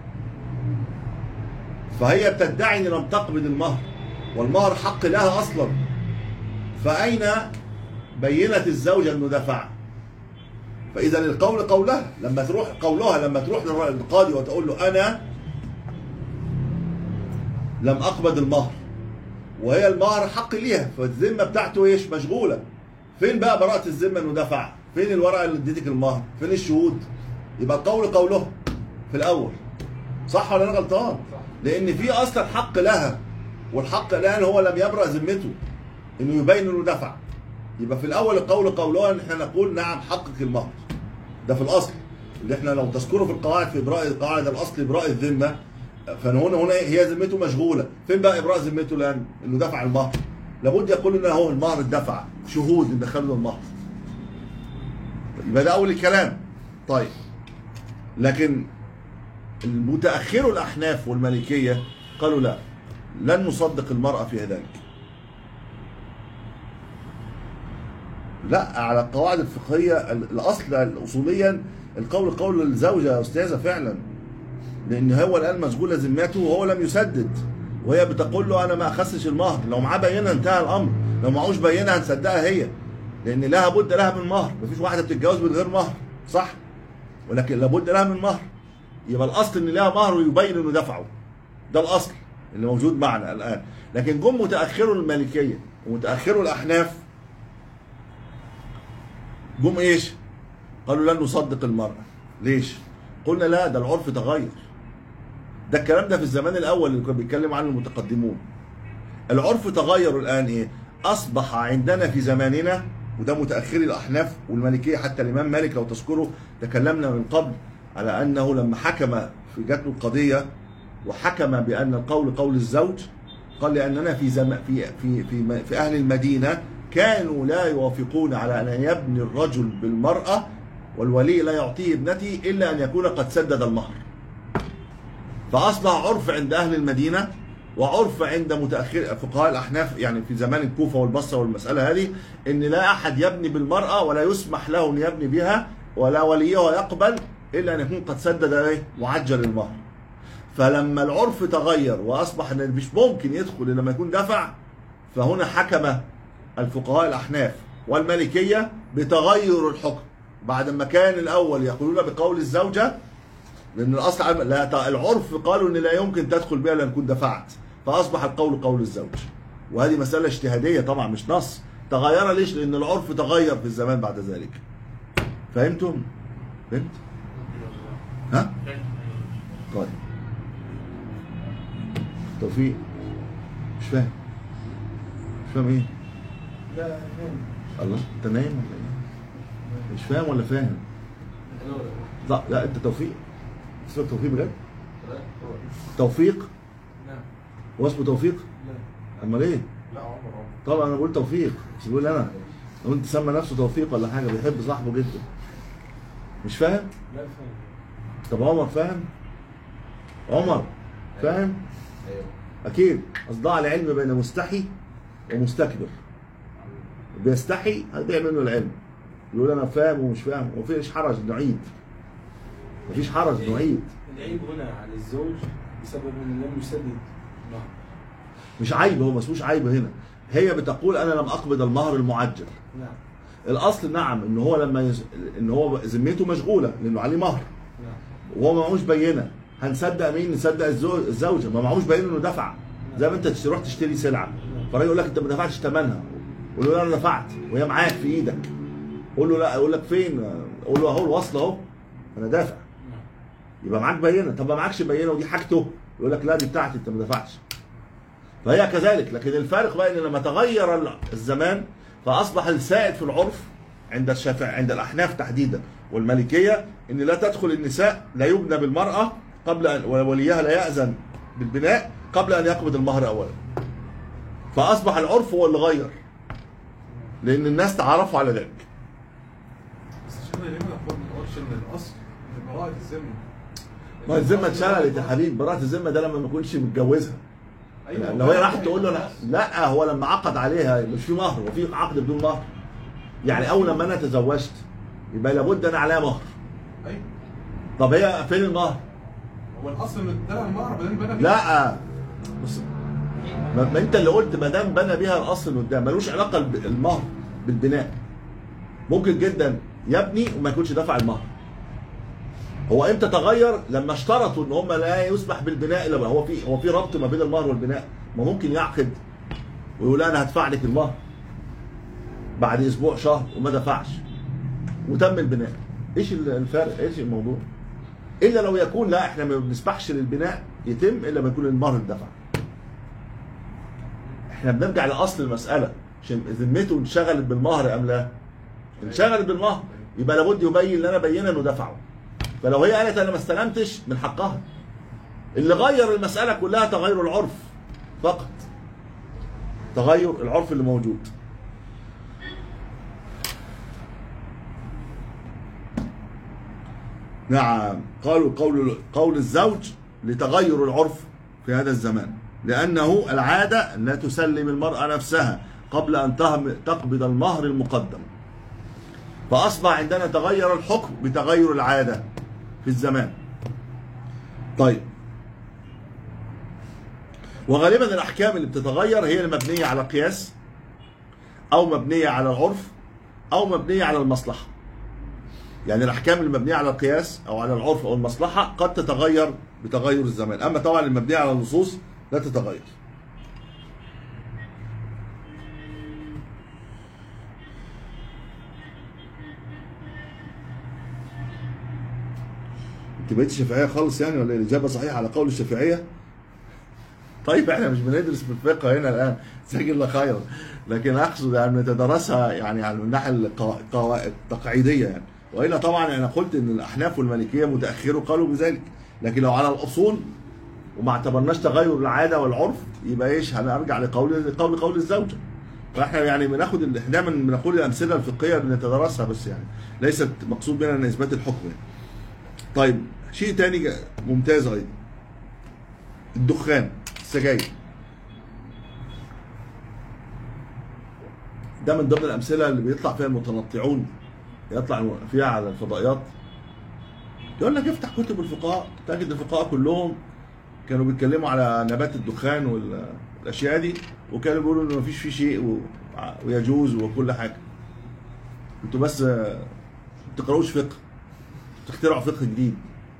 فهي بتدعي ان لم تقبض المهر والمهر حق لها اصلا فاين بينت الزوجه انه دفع فاذا القول قولها لما تروح قولها لما تروح للقاضي وتقول له انا لم اقبض المهر وهي المهر حق ليها فالذمه بتاعته ايش مشغوله فين بقى براءه الذمه انه دفع فين الورقه اللي اديتك المهر فين الشهود يبقى القول قوله في الاول صح ولا انا غلطان لان في اصلا حق لها والحق الان هو لم يبرأ ذمته انه يبين انه دفع يبقى في الاول القول قولها ان احنا نقول نعم حقق المهر ده في الاصل اللي احنا لو تذكروا في القواعد في ابراء قواعد الاصل ابراء الذمه فهنا هنا هي ذمته مشغوله فين بقى ابراء ذمته الان انه دفع المهر لابد يقول ان هو المهر اتدفع شهود ان دخلوا المهر يبقى ده اول الكلام طيب لكن المتاخروا الاحناف والمالكيه قالوا لا لن نصدق المرأة في ذلك لا على القواعد الفقهية ال- الأصل أصوليا القول قول الزوجة يا أستاذة فعلا لأن هو الآن مشغولة ذمته وهو لم يسدد وهي بتقول له أنا ما أخسش المهر لو معاه بينة انتهى الأمر لو معهوش بينة هنصدقها هي لأن لها بد لها من مهر مفيش واحدة بتتجوز من غير مهر صح ولكن لابد لها من مهر يبقى الأصل إن لها مهر ويبين إنه دفعه ده الأصل اللي موجود معنا الآن لكن جم متأخروا المالكية ومتأخروا الأحناف جم ايش؟ قالوا لن نصدق المرأة ليش؟ قلنا لا ده العرف تغير ده الكلام ده في الزمان الأول اللي كانوا بيتكلموا عنه المتقدمون العرف تغير الآن إيه؟ أصبح عندنا في زماننا وده متأخري الأحناف والمالكية حتى الإمام مالك لو تذكروا تكلمنا من قبل على أنه لما حكم في جات له القضية وحكم بأن القول قول الزوج قال لأننا في زم في في في في أهل المدينة كانوا لا يوافقون على أن يبني الرجل بالمرأة والولي لا يعطيه ابنته إلا أن يكون قد سدد المهر فأصبح عرف عند أهل المدينة وعرف عند متأخر فقهاء الأحناف يعني في زمان الكوفة والبصرة والمسألة هذه إن لا أحد يبني بالمرأة ولا يسمح له أن يبني بها ولا وليه يقبل إلا أن يكون قد سدد إيه؟ وعجل المهر فلما العرف تغير واصبح ان مش ممكن يدخل الا لما يكون دفع فهنا حكم الفقهاء الاحناف والمالكيه بتغير الحكم بعد ما كان الاول يقولون بقول الزوجه لان الاصل عم- لا ت- العرف قالوا ان لا يمكن تدخل بها الا تكون دفعت فاصبح القول قول الزوج وهذه مساله اجتهاديه طبعا مش نص تغير ليش لان العرف تغير في الزمان بعد ذلك فهمتم فهمت ها طيب توفيق مش فاهم مش فاهم ايه لا فاهم الله انت نايم ولا ايه مش فاهم ولا فاهم لا لا انت توفيق اسمك توفيق بجد توفيق نعم هو اسمه توفيق لا امال ايه لا عمر عمر طبعا انا بقول توفيق مش بقول انا لو انت سمى نفسه توفيق ولا حاجه بيحب صاحبه جدا مش فاهم لا فاهم طب عمر فاهم عمر فاهم ايوه اكيد اصداع العلم بين مستحي ومستكبر بيستحي هيضيع منه العلم يقول انا فاهم ومش فاهم ومفيش حرج نعيد مفيش حرج نعيد العيب هنا على الزوج بسبب انه لم يسدد مهر مش عيب هو ما اسموش عيب هنا هي بتقول انا لم اقبض المهر المعجل نعم الاصل نعم ان هو لما يز... ان هو ذمته مشغوله لانه عليه مهر نعم وهو ما معهوش بينه هنصدق مين نصدق الزو- الزوجه ما معهوش بينه انه دفع زي ما انت تروح تشتري سلعه فالراجل يقول لك انت ما دفعتش ثمنها قول له لا انا دفعت وهي معاك في ايدك قول له لا يقول لك فين قول له اهو الوصل اهو انا دافع نعم يبقى معاك بينه طب ما معكش بينه ودي حاجته يقول لك لا دي بتاعتي انت ما دفعتش فهي كذلك لكن الفارق بقى ان لما تغير ال- الزمان فاصبح السائد في العرف عند الشافعي عند الاحناف تحديدا والمالكيه ان لا تدخل النساء لا يبنى بالمراه قبل ان ووليها لا ياذن بالبناء قبل ان يقبض المهر اولا فاصبح العرف هو اللي غير لان الناس تعرفوا على ذلك بس شيخنا ليه ما نقولش ان الاصل ان براءة الذمة ما الذمه اتشغلت يا حبيبي براءه الذمه ده لما ما يكونش متجوزها أيوة، لو هي راحت فاهم. تقول له انا لا هو لما عقد عليها مش في مهر وفي عقد بدون مهر يعني اول لما انا تزوجت يبقى لابد انا عليها مهر ايوه طب هي فين المهر؟ هو الاصل ان ادالها المهر بعدين بنى بيه. لا بص ما ما انت اللي قلت ما دام بنى بيها الاصل اللي قدام ملوش علاقه الب- المهر بالبناء ممكن جدا يبني وما يكونش دفع المهر هو امتى تغير لما اشترطوا ان هم لا يسمح بالبناء الا هو في هو في ربط ما بين المهر والبناء ما ممكن يعقد ويقول انا هدفع لك المهر بعد اسبوع شهر وما دفعش وتم البناء ايش الفرق ايش الموضوع الا لو يكون لا احنا ما بنسمحش للبناء يتم الا لما يكون المهر اتدفع احنا بنرجع لاصل المساله عشان ذمته انشغلت بالمهر ام لا انشغلت بالمهر يبقى لابد يبين لنا بينا انه دفعه فلو هي قالت انا ما استلمتش من حقها اللي غير المساله كلها تغير العرف فقط تغير العرف اللي موجود نعم قالوا قول قول الزوج لتغير العرف في هذا الزمان لأنه العادة أن تسلم المرأة نفسها قبل أن تهم- تقبض المهر المقدم فأصبح عندنا تغير الحكم بتغير العادة في الزمان طيب وغالبا الأحكام اللي بتتغير هي المبنية على قياس أو مبنية على العرف أو مبنية على المصلحة يعني الأحكام المبنية على القياس أو على العرف أو المصلحة قد تتغير بتغير الزمان أما طبعا المبنية على النصوص لا تتغير انت بقيت شافعيه خالص يعني ولا إيه؟ الاجابه صحيحه على قول الشافعيه طيب احنا مش بندرس في الفقه هنا الان جزاك الله خيرا لكن اقصد يعني نتدرسها يعني على الناحيه القوا- القوا- التقعيديه يعني والا طبعا انا قلت ان الاحناف والمالكيه متاخروا قالوا بذلك لكن لو على الاصول وما اعتبرناش تغير العاده والعرف يبقى ايش هنرجع لقول قول قول الزوجه فاحنا يعني بناخد ال- احنا دايما بنقول الامثله الفقهيه بنتدرسها بس يعني ليست مقصود منها ان اثبات الحكم يعني. طيب شيء تاني جا- ممتاز ايضا الدخان السجاير ده من ضمن الامثله اللي بيطلع فيها المتنطعون يطلع فيها على الفضائيات يقول لك افتح كتب الفقهاء تجد الفقهاء كلهم كانوا بيتكلموا على نبات الدخان والاشياء دي وكانوا بيقولوا ان مفيش فيه شيء و- ويجوز وكل حاجه انتوا بس آه، ما بتقراوش فقه تخترعوا فقه جديد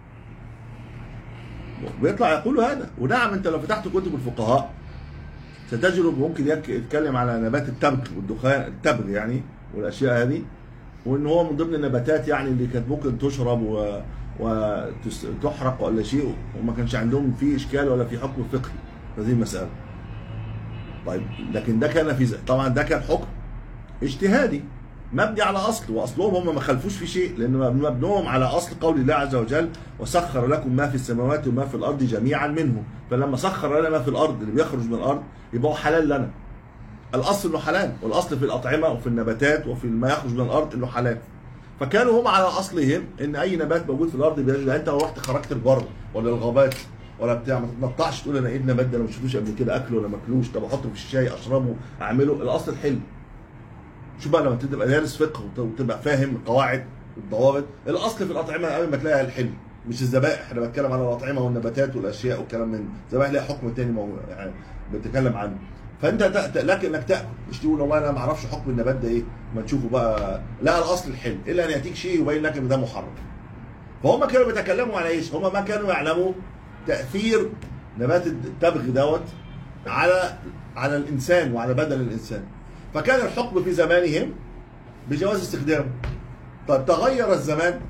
بيطلع يقول هذا ونعم انت لو فتحت كتب الفقهاء ستجد ممكن يك- يتكلم على نبات التبغ والدخان التبغ يعني والاشياء هذه وان هو من ضمن النباتات يعني اللي كانت ممكن تشرب و وتحرق ولا شيء وما كانش عندهم فيه اشكال ولا في حكم فقهي في هذه المساله. طيب لكن ده كان في ز- طبعا ده كان حكم اجتهادي مبني على اصل واصلهم هم ما خلفوش في شيء لان مبنوهم على اصل قول الله عز وجل وسخر لكم ما في السماوات وما في الارض جميعا منه فلما سخر لنا ما في الارض اللي بيخرج من الارض يبقى هو حلال لنا الاصل انه حلال والاصل في الاطعمه وفي النباتات وفي ما يخرج من الارض انه حلال فكانوا هم على اصلهم ان اي نبات موجود في الارض بيجوز انت لو رحت خرجت البر ولا الغابات ولا بتاع ما تتنطعش تقول انا ايه النبات ده انا ما شفتوش قبل كده اكله ولا ماكلوش طب احطه في الشاي اشربه اعمله الاصل الحلو شوف بقى لما تبقى دارس فقه وت- وتبقى فاهم القواعد والضوابط الاصل في الاطعمه قبل ما تلاقيها الحلو مش الذبائح انا بتكلم على الاطعمه والنباتات والاشياء والكلام من الذبائح ليها حكم تاني مو... يعني بتكلم عنه فانت ت... ت- لك انك تاكل مش تقول والله انا ما اعرفش حكم النبات ده ايه ما تشوفه بقى لا الاصل الحلو الا ان ياتيك شيء يبين لك ان ده محرم فهم كانوا بيتكلموا على ايش؟ هم ما كانوا يعلموا تاثير نبات التبغ دوت على على الانسان وعلى بدن الانسان فكان الحكم في زمانهم بجواز استخدامه طب تغير الزمان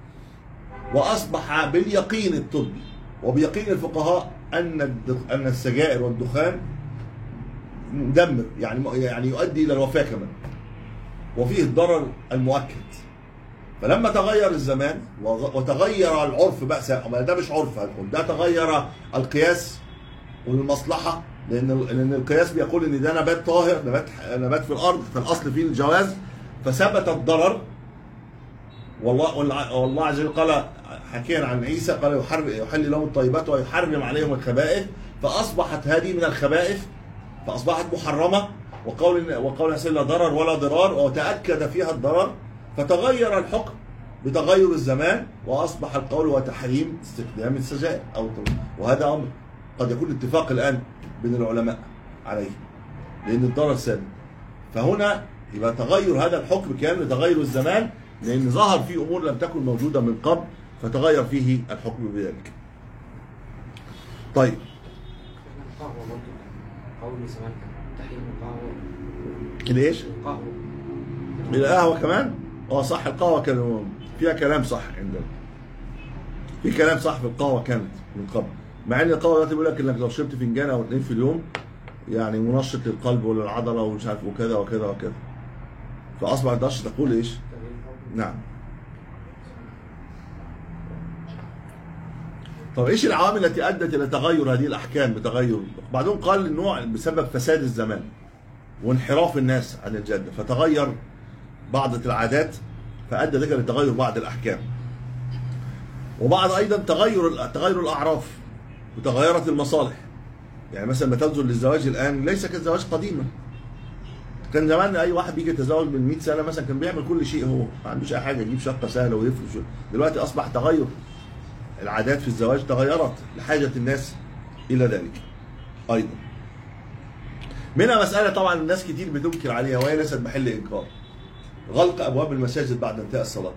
واصبح باليقين الطبي وبيقين الفقهاء ان الد- ان السجائر والدخان مدمر يعني يعني يؤدي الى الوفاه كمان وفيه الضرر المؤكد فلما تغير الزمان وغ- وتغير العرف بقى سا- ما ده مش عرف هنقول ده تغير القياس والمصلحه لان ال- لان القياس بيقول ان ده نبات طاهر نبات نبات في الارض فالاصل فيه الجواز فثبت الضرر والله والله والله عز وجل قال حكيا عن عيسى قال يحرم يحل لهم الطيبات ويحرم عليهم الخبائث فاصبحت هذه من الخبائث فاصبحت محرمه وقول وقول سيدنا لا ضرر ولا ضرار وتاكد فيها الضرر فتغير الحكم بتغير الزمان واصبح القول وتحريم استخدام السجائر او وهذا امر قد يكون اتفاق الان بين العلماء عليه لان الضرر ثابت فهنا يبقى تغير هذا الحكم كان لتغير الزمان لان ظهر فيه امور لم تكن موجوده من قبل فتغير فيه الحكم بذلك. طيب القهوة برضه كان قول زمان كان تحريم القهوة الايش؟ القهوة القهوه كمان؟ اه صح القهوه كانوا فيها كلام صح عندنا. في كلام صح في القهوه كانت من قبل مع ان القهوه دلوقتي بيقول لك انك لو شربت فنجان او اتنين في اليوم يعني منشط للقلب وللعضله ومش عارف وكذا وكذا وكذا. فاصبح ما تقدرش تقول ايش؟ نعم طب ايش العوامل التي ادت الى تغير هذه الاحكام بتغير بعضهم قال النوع بسبب فساد الزمان وانحراف الناس عن الجاده فتغير بعض العادات فادى ذلك لتغير بعض الاحكام وبعض ايضا تغير تغير الاعراف وتغيرت المصالح يعني مثلا ما تنظر للزواج الان ليس كالزواج قديما كان زمان اي واحد بيجي يتزوج من 100 سنه مثلا كان بيعمل كل شيء هو ما عندوش اي حاجه يجيب شقه سهله ويفرش دلوقتي اصبح تغير العادات في الزواج تغيرت لحاجه الناس الى ذلك ايضا منها مساله طبعا الناس كتير بتنكر عليها وهي ليست محل انكار غلق ابواب المساجد بعد انتهاء الصلاه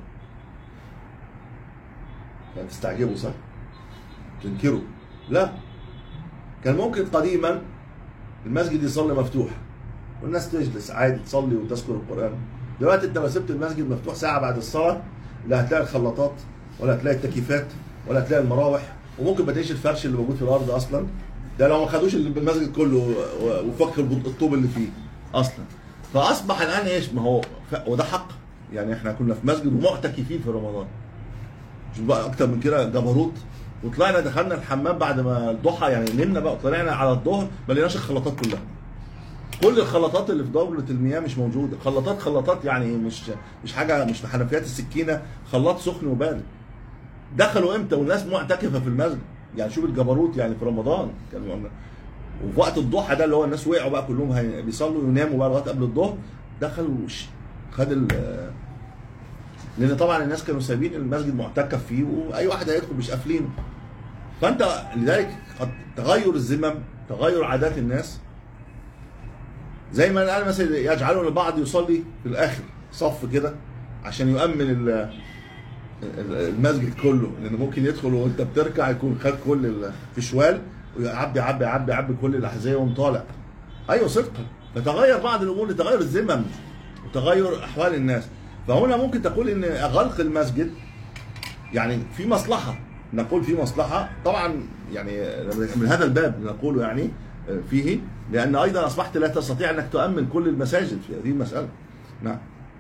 تستعجبوا صح؟ تنكروا لا كان ممكن قديما المسجد يصلي مفتوح والناس تجلس عادي تصلي وتذكر القران دلوقتي انت لو سبت المسجد مفتوح ساعه بعد الصلاه لا هتلاقي الخلاطات ولا هتلاقي التكييفات ولا هتلاقي المراوح وممكن ما تلاقيش الفرش اللي موجود في الارض اصلا ده لو ما خدوش المسجد كله و- وفك الطوب اللي فيه اصلا فاصبح الان ايش ما هو ف... وده حق يعني احنا كنا في مسجد ومعتكفين في رمضان شوف بقى اكتر من كده جبروت وطلعنا دخلنا الحمام بعد ما الضحى يعني نمنا بقى طلعنا على الظهر ما لقيناش الخلاطات كلها كل الخلاطات اللي في دورة المياه مش موجودة خلاطات خلاطات يعني مش مش حاجة مش حنفيات السكينة خلاط سخن وبارد دخلوا امتى والناس معتكفة في المسجد يعني شوف الجبروت يعني في رمضان كانوا وفي وقت الضحى ده اللي هو الناس وقعوا بقى كلهم هي- بيصلوا ويناموا بقى لغايه قبل الظهر دخل وش خد ال لان طبعا الناس كانوا سايبين المسجد معتكف فيه واي واحد هيدخل مش قافلينه فانت لذلك قد تغير الذمم تغير عادات الناس زي ما قال مثلا يجعلون البعض يصلي في الاخر صف كده عشان يؤمن ال- ال- المسجد كله لان ممكن يدخل وانت بتركع يكون خد كل الفشوال ويعبي يعبي يعبي يعبي كل الاحذيه ويقوم طالع ايوه صدقا فتغير بعض الامور لتغير الذمم وتغير احوال الناس فهنا ممكن تقول ان غلق المسجد يعني في مصلحه نقول في مصلحه طبعا يعني من هذا الباب نقول يعني فيه لان ايضا اصبحت لا تستطيع انك تؤمن كل المساجد في هذه المساله نعم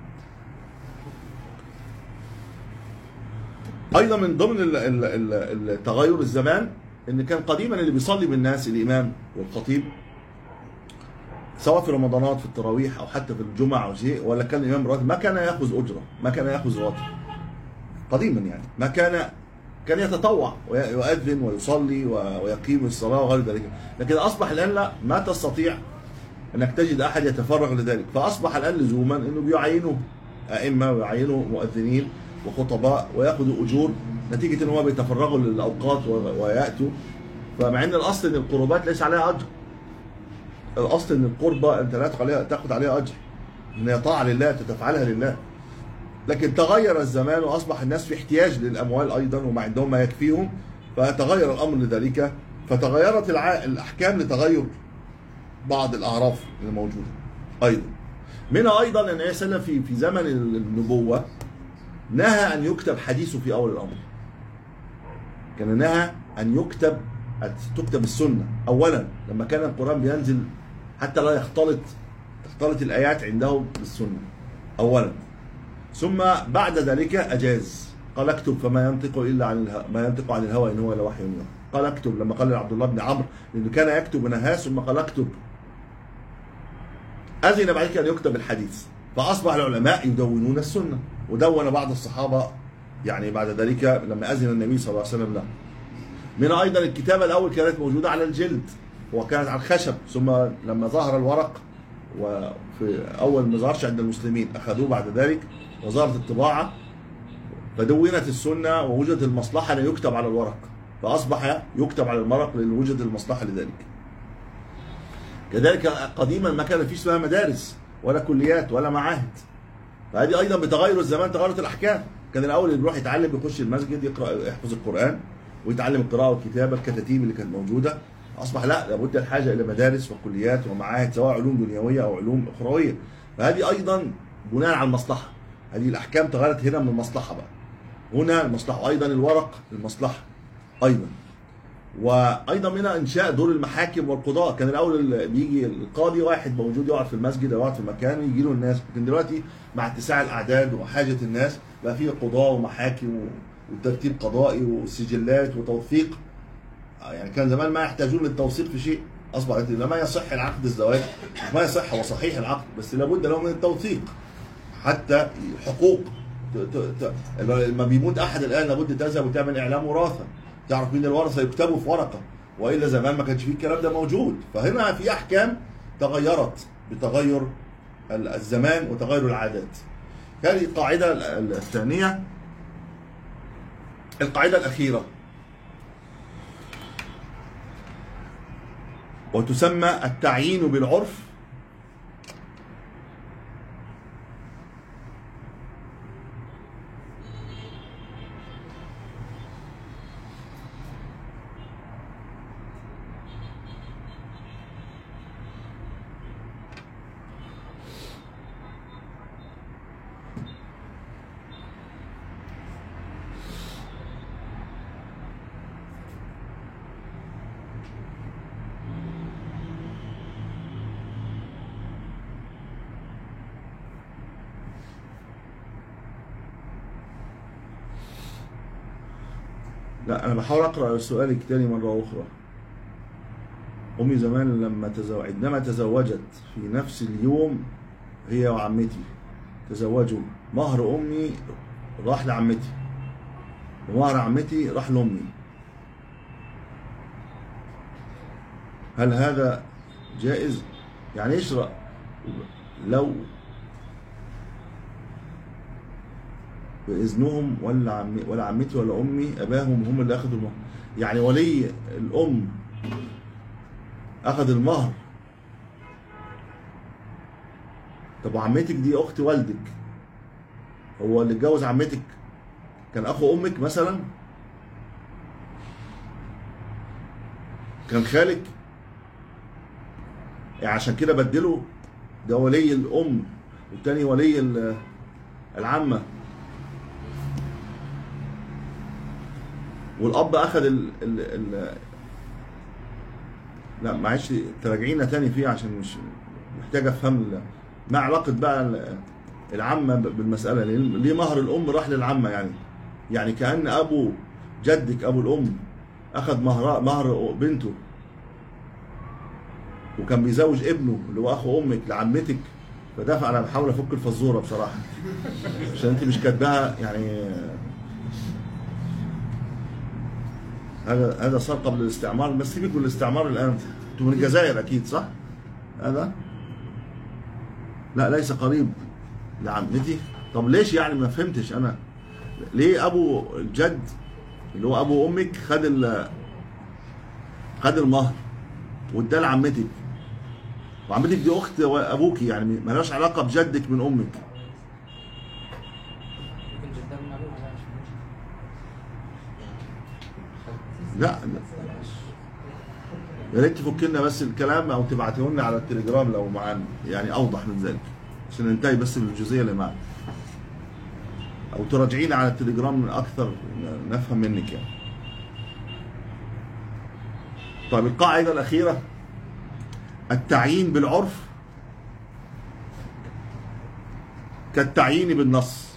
ايضا من ضمن ال- ال- ال- التغير الزمان ان كان قديما اللي بيصلي بالناس الامام والخطيب سواء في رمضانات في التراويح او حتى في الجمعه او شيء ولا كان الامام راتب ما كان ياخذ اجره ما كان ياخذ راتب قديما يعني ما كان كان يتطوع ويؤذن ويصلي و- ويقيم الصلاه وغير ذلك لكن اصبح الان لا ما تستطيع انك تجد احد يتفرغ لذلك فاصبح الان لزوما انه بيعينوا ائمه ويعينوا مؤذنين وخطباء وياخذوا اجور نتيجه ان هم بيتفرغوا للاوقات و- وياتوا فمع ان الاصل ان القربات ليس عليها اجر الاصل ان القربة انت لا تاخد عليها تاخد عليها اجر ان هي طاعه لله تفعلها لله لكن تغير الزمان واصبح الناس في احتياج للاموال ايضا وما عندهم ما يكفيهم فتغير الامر لذلك فتغيرت الع... الاحكام لتغير بعض الاعراف الموجوده ايضا منها ايضا ان النبي صلى الله عليه وسلم في في زمن النبوه نهى ان يكتب حديثه في اول الامر كان نهى ان يكتب تكتب السنه اولا لما كان القران بينزل حتى لا يختلط تختلط الايات عنده بالسنه اولا ثم بعد ذلك اجاز قال اكتب فما ينطق الا عن الهوى ما ينطق عن الهوى ان هو الا وحي يوحى قال اكتب لما قال لعبد الله بن عمرو لانه كان يكتب ونهاه ثم قال اكتب اذن بعد كده ان يكتب الحديث فاصبح العلماء يدونون السنه ودون بعض الصحابه يعني بعد ذلك لما اذن النبي صلى الله عليه وسلم له من ايضا الكتابه الاول كانت موجوده على الجلد وكانت على الخشب ثم لما ظهر الورق وفي اول ما ظهرش عند المسلمين اخذوه بعد ذلك وظهرت الطباعه فدونت السنه ووجدت المصلحه ان يكتب على الورق فاصبح يكتب على المرق لان وجد المصلحه لذلك. كذلك قديما ما كان فيش اسمها مدارس ولا كليات ولا معاهد. فهذه ايضا بتغير الزمان تغيرت الاحكام. كان الاول اللي بيروح يتعلم يخش المسجد يقرا يحفظ القران ويتعلم القراءه والكتابه الكتاتيب اللي كانت موجوده اصبح لا لابد الحاجه الى مدارس وكليات ومعاهد سواء علوم دنيويه او علوم اخرويه فهذه ايضا بناء على المصلحه هذه الاحكام تغيرت هنا من المصلحه بقى هنا المصلحه ايضا الورق المصلحه ايضا وايضا منها انشاء دور المحاكم والقضاء كان الاول ال- بيجي القاضي واحد موجود يقعد في المسجد او يقعد في مكان يجي له الناس لكن دلوقتي مع اتساع الاعداد وحاجه الناس بقى فيه قضاه ومحاكم و- وترتيب قضائي وسجلات وتوثيق يعني كان زمان ما يحتاجون للتوثيق في شيء اصبح ما يصح العقد الزواج ما يصح هو صحيح العقد بس لابد له من التوثيق حتى حقوق ت- ت- ت- لما بيموت احد الان لابد تذهب وتعمل اعلام وراثه تعرف مين الورثه يكتبوا في ورقه والا زمان ما كانش فيه الكلام ده موجود فهنا في احكام تغيرت بتغير ال- الزمان وتغير العادات هذه القاعده ال- ال- الثانيه القاعده الاخيره وتسمى التعيين بالعرف لا انا بحاول اقرا سؤالك تاني مره اخرى امي زمان لما تزوج عندما تزوجت في نفس اليوم هي وعمتي تزوجوا مهر امي راح لعمتي ومهر عمتي راح لامي هل هذا جائز يعني ايش رأ- لو باذنهم ولا عمي ولا عمتي ولا امي اباهم هم اللي اخذوا المهر يعني ولي الام اخذ المهر طب وعمتك دي اخت والدك هو اللي اتجوز عمتك كان اخو امك مثلا كان خالك يعني عشان كده بدلوا ده ولي الام والتاني ولي ال- العمه والاب اخذ ال ال ال لا معلش تراجعينا تاني فيه عشان مش محتاج افهم ال- ما علاقه بقى ال- العمه ب- بالمساله ليه ليه مهر الام راح للعمه يعني يعني كان ابو جدك ابو الام اخذ مهر مهر بنته وكان بيزوج ابنه اللي هو اخو امك لعمتك فده انا بحاول افك الفزوره بصراحه عشان انت مش كاتباها يعني هذا هذا صار قبل الاستعمار بس سيبك من الاستعمار الان انتم من الجزائر اكيد صح؟ هذا لا ليس قريب لعمتي طب ليش يعني ما فهمتش انا ليه ابو الجد اللي هو ابو امك خد ال خد المهر واداه لعمتك وعمتك دي اخت ابوكي يعني مالهاش علاقه بجدك من امك ممكن جدا من ابوها بقى عشان لا يا ريت تفك لنا بس الكلام او تبعته لنا على التليجرام لو معانا يعني اوضح من ذلك عشان ننتهي بس من الجزئيه اللي معانا او تراجعينا على التليجرام اكثر نفهم منك يعني طيب القاعده الاخيره التعيين بالعرف كالتعيين بالنص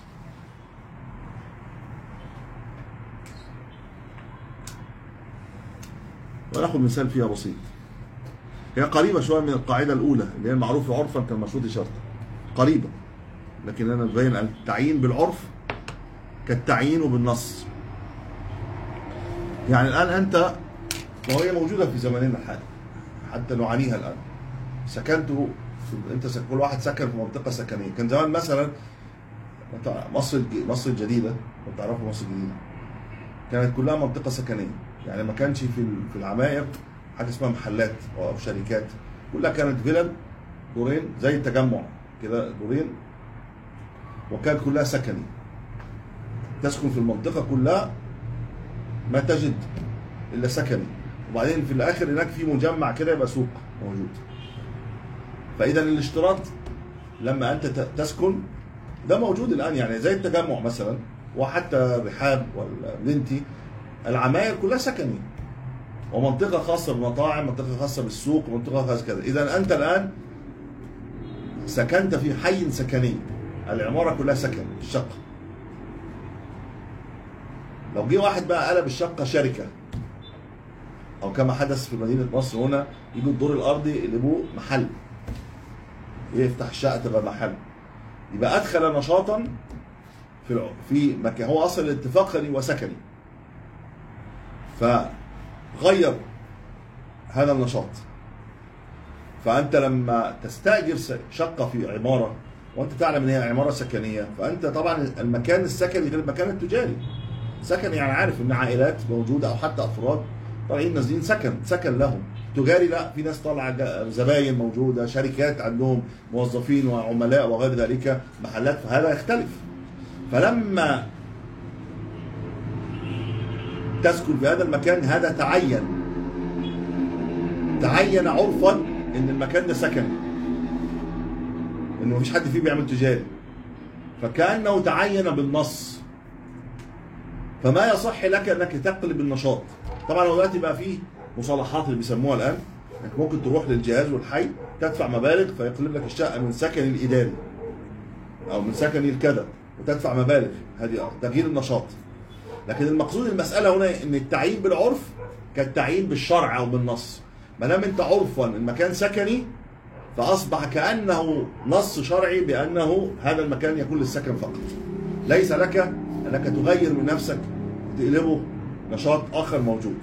وناخذ مثال فيها بسيط هي قريبة شوية من القاعدة الأولى اللي هي المعروف عرفا كالمشروط شرطا قريبة لكن أنا ببين التعيين بالعرف كالتعيين بالنص يعني الآن أنت وهي موجودة في زماننا الحالي حتى نعانيها الآن سكنت في أنت سك... كل واحد سكن في منطقة سكنية كان زمان مثلا مصر الج- مصر الجديدة لو تعرفوا مصر الجديدة كانت كلها منطقة سكنية يعني ما كانش في ال- في العماير حاجة اسمها محلات أو شركات كلها كانت فيلل دورين زي التجمع كده دورين وكانت كلها سكني تسكن في المنطقة كلها ما تجد إلا سكني وبعدين في الآخر هناك في مجمع كده يبقى سوق موجود فإذا الاشتراط لما أنت ت- تسكن ده موجود الآن يعني زي التجمع مثلا وحتى الرحاب والبنتي العماير كلها سكني ومنطقة خاصة بالمطاعم منطقة خاصة بالسوق منطقة خاصة كذا إذا أنت الآن سكنت في حي سكني العمارة كلها سكن الشقة لو جه واحد بقى قلب الشقة شركة أو كما حدث في مدينة مصر هنا يجوا الدور الأرضي يقلبوه محل يفتح الشقة تبقى محل يبقى أدخل نشاطا في الع- في مكان هو أصلا الاتفاق خلي وسكني فغير هذا النشاط فانت لما تستاجر س- شقه في عماره وانت تعلم ان هي عماره سكنيه فانت طبعا المكان السكني غير المكان التجاري سكن يعني عارف ان عائلات موجوده او حتى افراد طالعين نازلين سكن سكن لهم تجاري لا في ناس طالعه جا- زباين موجوده شركات عندهم موظفين وعملاء وغير ذلك محلات فهذا يختلف فلما تسكن في هذا المكان هذا تعين تعين عرفا ان المكان ده سكني انه مفيش حد فيه بيعمل تجاري فكانه تعين بالنص فما يصح لك انك تقلب النشاط طبعا هو دلوقتي بقى فيه مصطلحات اللي بيسموها الان انك ممكن تروح للجهاز والحي تدفع مبالغ فيقلب لك الشقه من سكن الاداري او من سكن الكذا وتدفع مبالغ هذه تغيير النشاط لكن المقصود المساله هنا ان التعيين بالعرف كالتعيين بالشرع او بالنص ما دام انت عرفا المكان سكني فاصبح كانه نص شرعي بانه هذا المكان يكون للسكن فقط ليس لك انك تغير من نفسك وتقلبه نشاط اخر موجود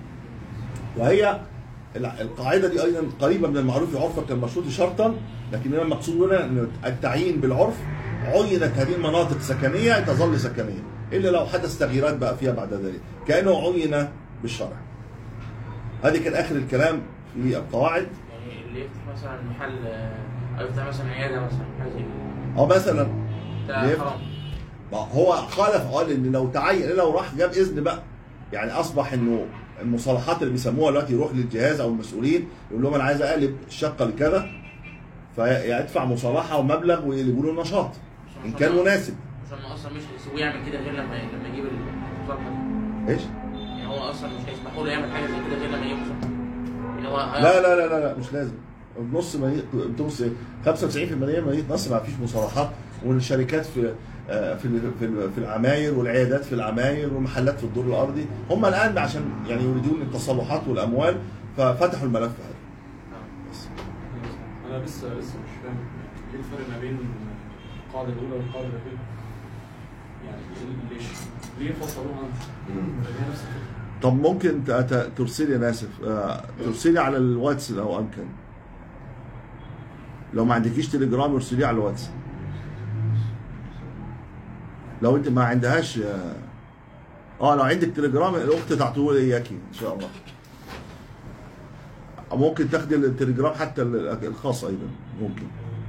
وهي الع- القاعده دي ايضا قريبه من المعروف عرفا كالمشروط شرطا لكن هنا المقصود هنا ان التعيين بالعرف عينت هذه المناطق سكنيه تظل سكنيه الا لو حدث تغييرات بقى فيها بعد ذلك كانه عين بالشرع هذه كان اخر الكلام في القواعد يعني اللي يفتح مثلا محل آه، او يفتح مثلا عياده مثلا حاجه زي كده او مثلا ده ليه؟ حرام ما هو خالف قال ان لو تعين لو راح جاب اذن بقى يعني اصبح انه المصطلحات اللي بيسموها دلوقتي يروح للجهاز او المسؤولين يقول لهم انا عايز اقلب الشقه لكذا فيدفع مصالحه ومبلغ ويقلبوا له النشاط ان كان مناسب عشان ما اصلا مش هيسيبوه يعمل كده غير لما لما يجيب المصالحه دي ايش؟ يعني هو اصلا مش هيسمحوا له يعمل حاجه زي كده غير لما يجيب مصالحه يعني هو لا لا لا لا, لا مش لازم نص مدينه نص 95% من مدينه نصر ما فيش مصالحات والشركات في آه، في ال- في ال- في العماير والعيادات في العماير والمحلات في الدور الارضي هم الان عشان يعني يريدون التصلحات والاموال ففتحوا الملف هذا بس. انا لسه لسه مش فاهم ايه الفرق ما بين القاعده الاولى والقاعده الاخيره يعني إيه- ليش ليه فصلوها هي نفس الفكره طب ممكن ت- ت- ترسلي انا اسف آه، ترسلي على الواتس لو امكن لو ما عندكيش تليجرام ارسليه على الواتس لو انت ما عندهاش اه آه، لو عندك تليجرام الاخت تعطوه لي اياكي ان شاء الله ممكن تاخدي التليجرام حتى ال- الخاص ايضا ممكن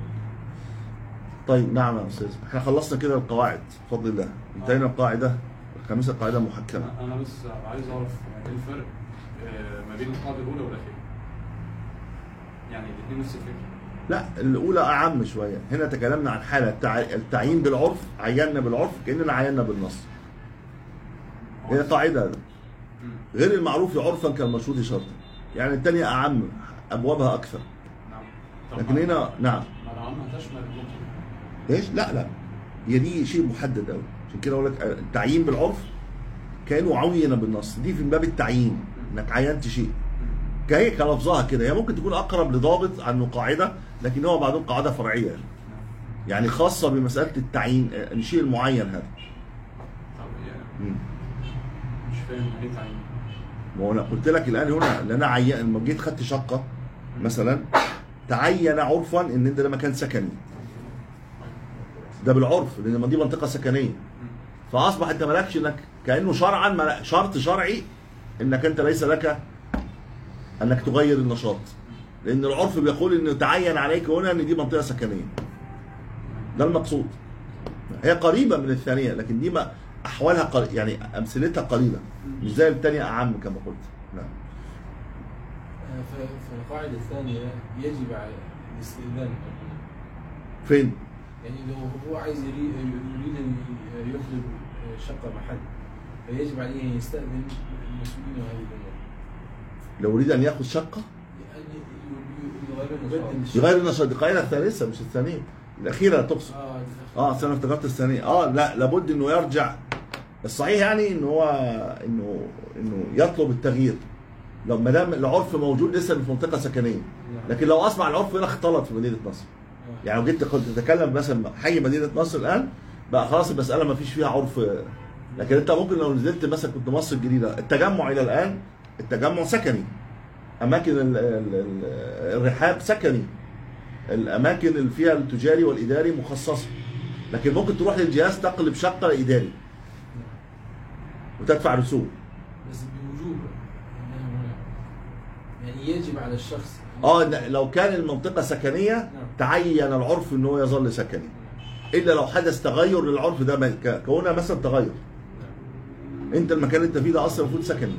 طيب نعم يا استاذ احنا خلصنا كده القواعد بفضل الله انتهينا القاعده الخامسه قاعده محكمه انا أنا بس عايز اعرف ايه الفرق آه، ما بين القاعده الاولى والاخيره يعني الاثنين نفس الفكره لا الاولى اعم شويه هنا تكلمنا عن حاله التع... التعيين بالعرف عينا بالعرف كاننا عينا بالنص هي قاعده مم. غير المعروف عرفا كالمشروط شرطا يعني الثانيه اعم ابوابها اكثر نعم طب لكن ما- هنا نعم ما العامة هتشمل النقطة ايش لا لا هي دي شيء محدد قوي عشان كده اقول لك التعيين بالعرف كانه عين بالنص دي في باب التعيين انك عينت شيء كهي كلفظها كده هي ممكن تكون اقرب لضابط عنه قاعده لكن هو بعدين قاعده فرعيه يعني. يعني خاصه بمساله التعيين آه، الشيء المعين هذا طب يعني مم. مش فاهم ليه تعيين ما هو انا قلت لك الان هنا ان انا عين لما جيت خدت شقه مثلا تعين عرفا ان انت ده مكان سكني ده بالعرف لان ما دي منطقه سكنيه فاصبح انت مالكش انك كانه شرعا ملا- شرط شرعي انك انت ليس لك انك تغير النشاط لان العرف بيقول انه تعين عليك هنا ان دي منطقه سكنيه ده المقصود هي قريبه من الثانيه لكن دي ما احوالها قل... يعني امثلتها قليله مش زي الثانيه اعم كما قلت نعم آه، ف- في القاعدة الثانية يجب على الاستئذان فين يعني لو هو عايز يريد, يريد ان يخرج شقة محل فيجب عليه ان يستأذن المسؤولين هذه الامور لو يريد ان ياخذ شقه يعني يغير النشاط يغير النشاط دي القاعده الثالثه مش الثانيه الاخيره تقصد اه اه أصل انا افتكرت الثانيه اه لا لابد انه يرجع الصحيح يعني انه هو انه انه يطلب التغيير لو ما دام العرف موجود لسه في منطقه سكنيه لكن لو اصبح العرف هنا اختلط في مدينه نصر يعني لو جيت كنت تتكلم مثلا حي مدينه نصر الان بقى خلاص المساله ما فيش فيها عرف لكن انت ممكن لو نزلت مثلا كنت مصر الجديده التجمع الى الان التجمع سكني اماكن ال- ال- ال- الرحاب سكني الاماكن اللي فيها التجاري والاداري مخصصه لكن ممكن تروح للجهاز تقلب شقه اداري وتدفع رسوم بس بوجوب يعني يجب على الشخص اه إن لو كان المنطقه سكنيه تعين العرف ان هو يظل سكني الا لو حدث تغير للعرف ده ما- ك- كونها مثلا تغير انت المكان اللي انت فيه ده اصلا المفروض سكني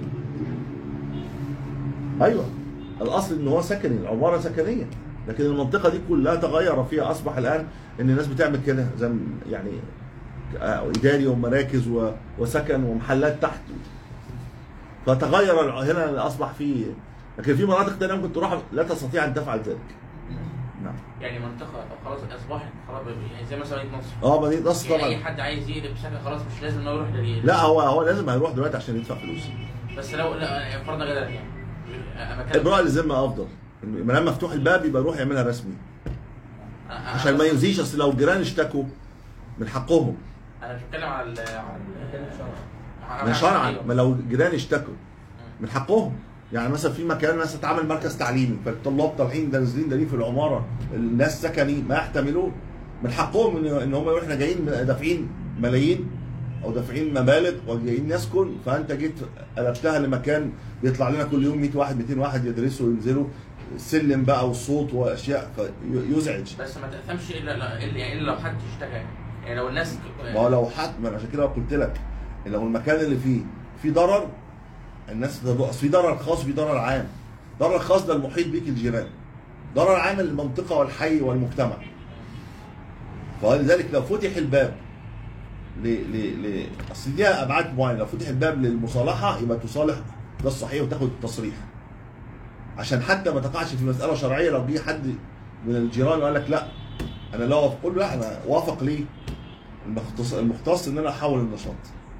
ايوه الاصل ان هو سكني العماره سكنيه لكن المنطقه دي كلها تغير فيها اصبح الان ان الناس بتعمل كده زي م- يعني آه، اداري ومراكز و- وسكن ومحلات تحت فتغير الع- هنا اصبح فيه لكن في مناطق تانية ممكن تروح لا تستطيع ان تفعل ذلك نعم يعني منطقه خلاص اصبحت خلاص يعني زي مثلا مدينه نصر اه مدينه نصر يعني اي طبعا حد عايز يقلب شكل خلاص مش لازم انه يروح لل لا هو هو لازم هيروح دلوقتي عشان يدفع فلوس بس لو لا فرضنا كده يعني مكان ابراء الذمه افضل ما دام مفتوح الباب يبقى يروح يعملها رسمي عشان ما يؤذيش اصل لو الجيران اشتكوا من حقهم انا مش بتكلم على ال- على من شرعا ما لو الجيران اشتكوا من حقهم يعني مثلا في مكان مثلا اتعمل مركز تعليمي فالطلاب طالعين ده نازلين دارين في العماره الناس سكني ما يحتملون من حقهم ان ان هم يقولوا احنا جايين دافعين ملايين او دافعين مبالغ وجايين نسكن فانت جيت قلبتها لمكان بيطلع لنا كل يوم 100 واحد 200 واحد يدرسوا وينزلوا السلم بقى والصوت واشياء فيزعج بس ما تفهمش الا الا يعني الا لو حد اشتكى يعني لو الناس ما هو لو حد ما أنا عشان كده قلت لك لو المكان اللي فيه في ضرر الناس تض- في ضرر خاص في ضرر عام ضرر خاص ده المحيط بيك الجيران ضرر عام المنطقه والحي والمجتمع فلذلك لو فتح الباب ل ل ل اصل ليها ابعاد معينه لو فتح الباب للمصالحه يبقى تصالح ده الصحيح وتاخد التصريح عشان حتى ما تقعش في مساله شرعيه لو جه حد من الجيران وقال لك لا انا لا وافق قول له لا انا وافق ليه المختص المختص ان انا احول النشاط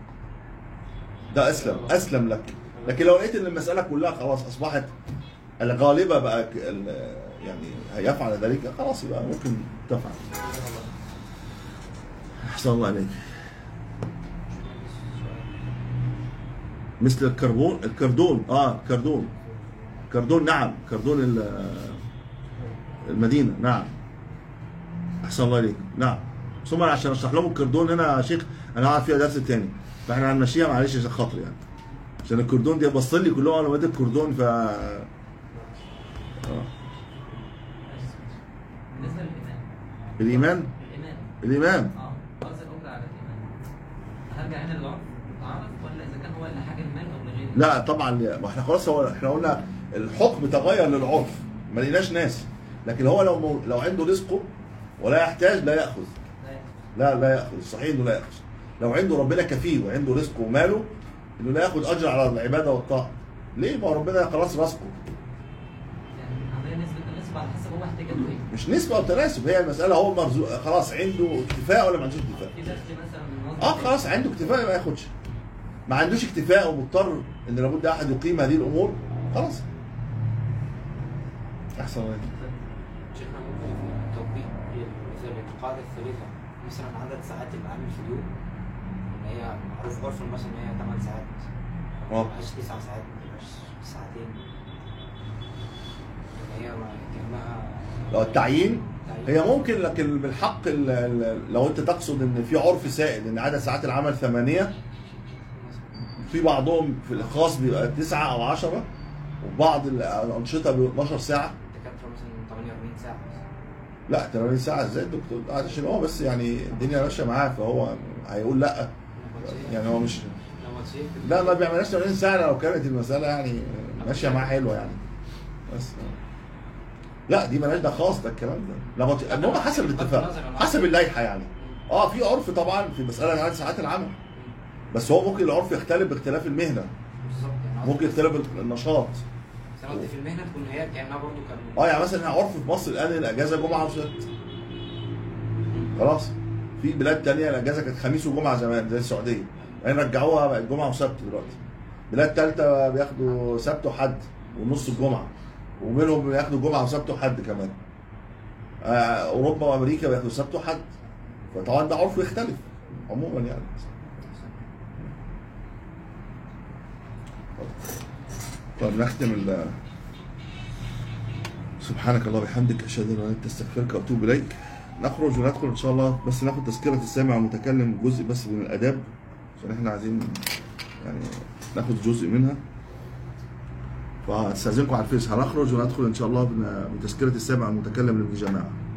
ده اسلم اسلم لك لكن لو لقيت ان المساله كلها خلاص اصبحت الغالبه بقى ك- ال- يعني هيفعل ذلك خلاص يبقى ممكن تفعل احسن الله عليك مثل الكربون الكردون اه كردون كردون نعم كردون ال- المدينه نعم احسن الله عليك نعم ثم عشان اشرح لهم الكردون هنا يا شيخ انا قاعد فيها درس تاني فاحنا هنمشيها معلش عشان خاطري يعني عشان الكردون دي بص لي كلهم على واد الكردون ف آه. بالنسبه للايمان الايمان الايمان الايمان اه قصد الاجره على الايمان هرجع هنا للعرف اعرف ولا اذا كان هو لحاجه المال او لغيره لا طبعا ما احنا خلاص هو احنا قلنا الحكم تغير للعرف ما لقيناش ناس لكن هو لو مو- لو عنده رزقه ولا يحتاج لا ياخذ لا لا لا ياخذ الصحيح انه لا ياخذ لو عنده ربنا كفيه وعنده رزقه وماله انه لا ياخذ اجر على العباده والطاعه ليه ما هو ربنا خلاص رزقه يعني عمليه نسبه النسبه على حسب هو احتياجاته ايه مش نسبه او تناسب هي المساله هو مرزوق خلاص عنده اكتفاء ولا ما عندوش اكتفاء في درس مثلا من وظيفة اه خلاص عنده اكتفاء ما ياخدش ما عندوش اكتفاء ومضطر ان لابد احد يقيم هذه الامور خلاص احسن الله شيخنا ممكن في التطبيق مثل القاعدة الثالثة مثلا عدد ساعات العامل في اليوم إن هي معروف عرفا مثلا إن هي 8 ساعات ما اه تبقاش 9 ساعات ما تبقاش ساعتين إن هي ما- كأنها لو التعيين هي ممكن لكن بالحق ال- ال- لو انت تقصد ان في عرف سائد ان عدد ساعات العمل ثمانية في بعضهم في الخاص بيبقى تسعة او عشرة وبعض الانشطة بيبقى 12 ساعة الدكاترة مثلا 48 ساعة لا 80 ساعة ازاي الدكتور قاعد عشان هو بس يعني الدنيا ماشية معاه فهو هيقول لا يعني هو مش لما تصير لا ما بيعملهاش 80 ساعة لو كانت المسألة يعني ماشية معاه حلوة يعني بس لا دي مالهاش ده خاص ده الكلام ده لما ت- المهم حسب الاتفاق حسب اللائحة يعني اه في عرف طبعا في مسألة عدد ساعات العمل بس هو ممكن العرف يختلف باختلاف المهنة بالظبط يعني قصدي- ممكن يختلف النشاط بس أنا قصدي في المهنة تكون هي كأنها برضه كان اه يعني مثلا احنا عرف في مصر الان الاجازه جمعه وسبت خلاص في بلاد تانية الاجازه كانت خميس وجمعه زمان زي السعوديه يعني رجعوها بقت جمعه وسبت دلوقتي بلاد تالتة بياخدوا سبت وحد ونص الجمعه ومنهم بياخدوا جمعه وسبت وحد كمان آه اوروبا وامريكا بياخدوا سبت وحد فطبعا ده عرف يختلف عموما يعني طب نختم ال سبحانك الله وبحمدك اشهد ان لا اله الا انت استغفرك واتوب اليك نخرج وندخل ان شاء الله بس ناخد تذكره السامع والمتكلم جزء بس من الاداب عشان احنا عايزين يعني ناخد جزء منها فاستاذنكم على الفيس هنخرج وندخل ان شاء الله بن- بتذكره السامع والمتكلم للجماعه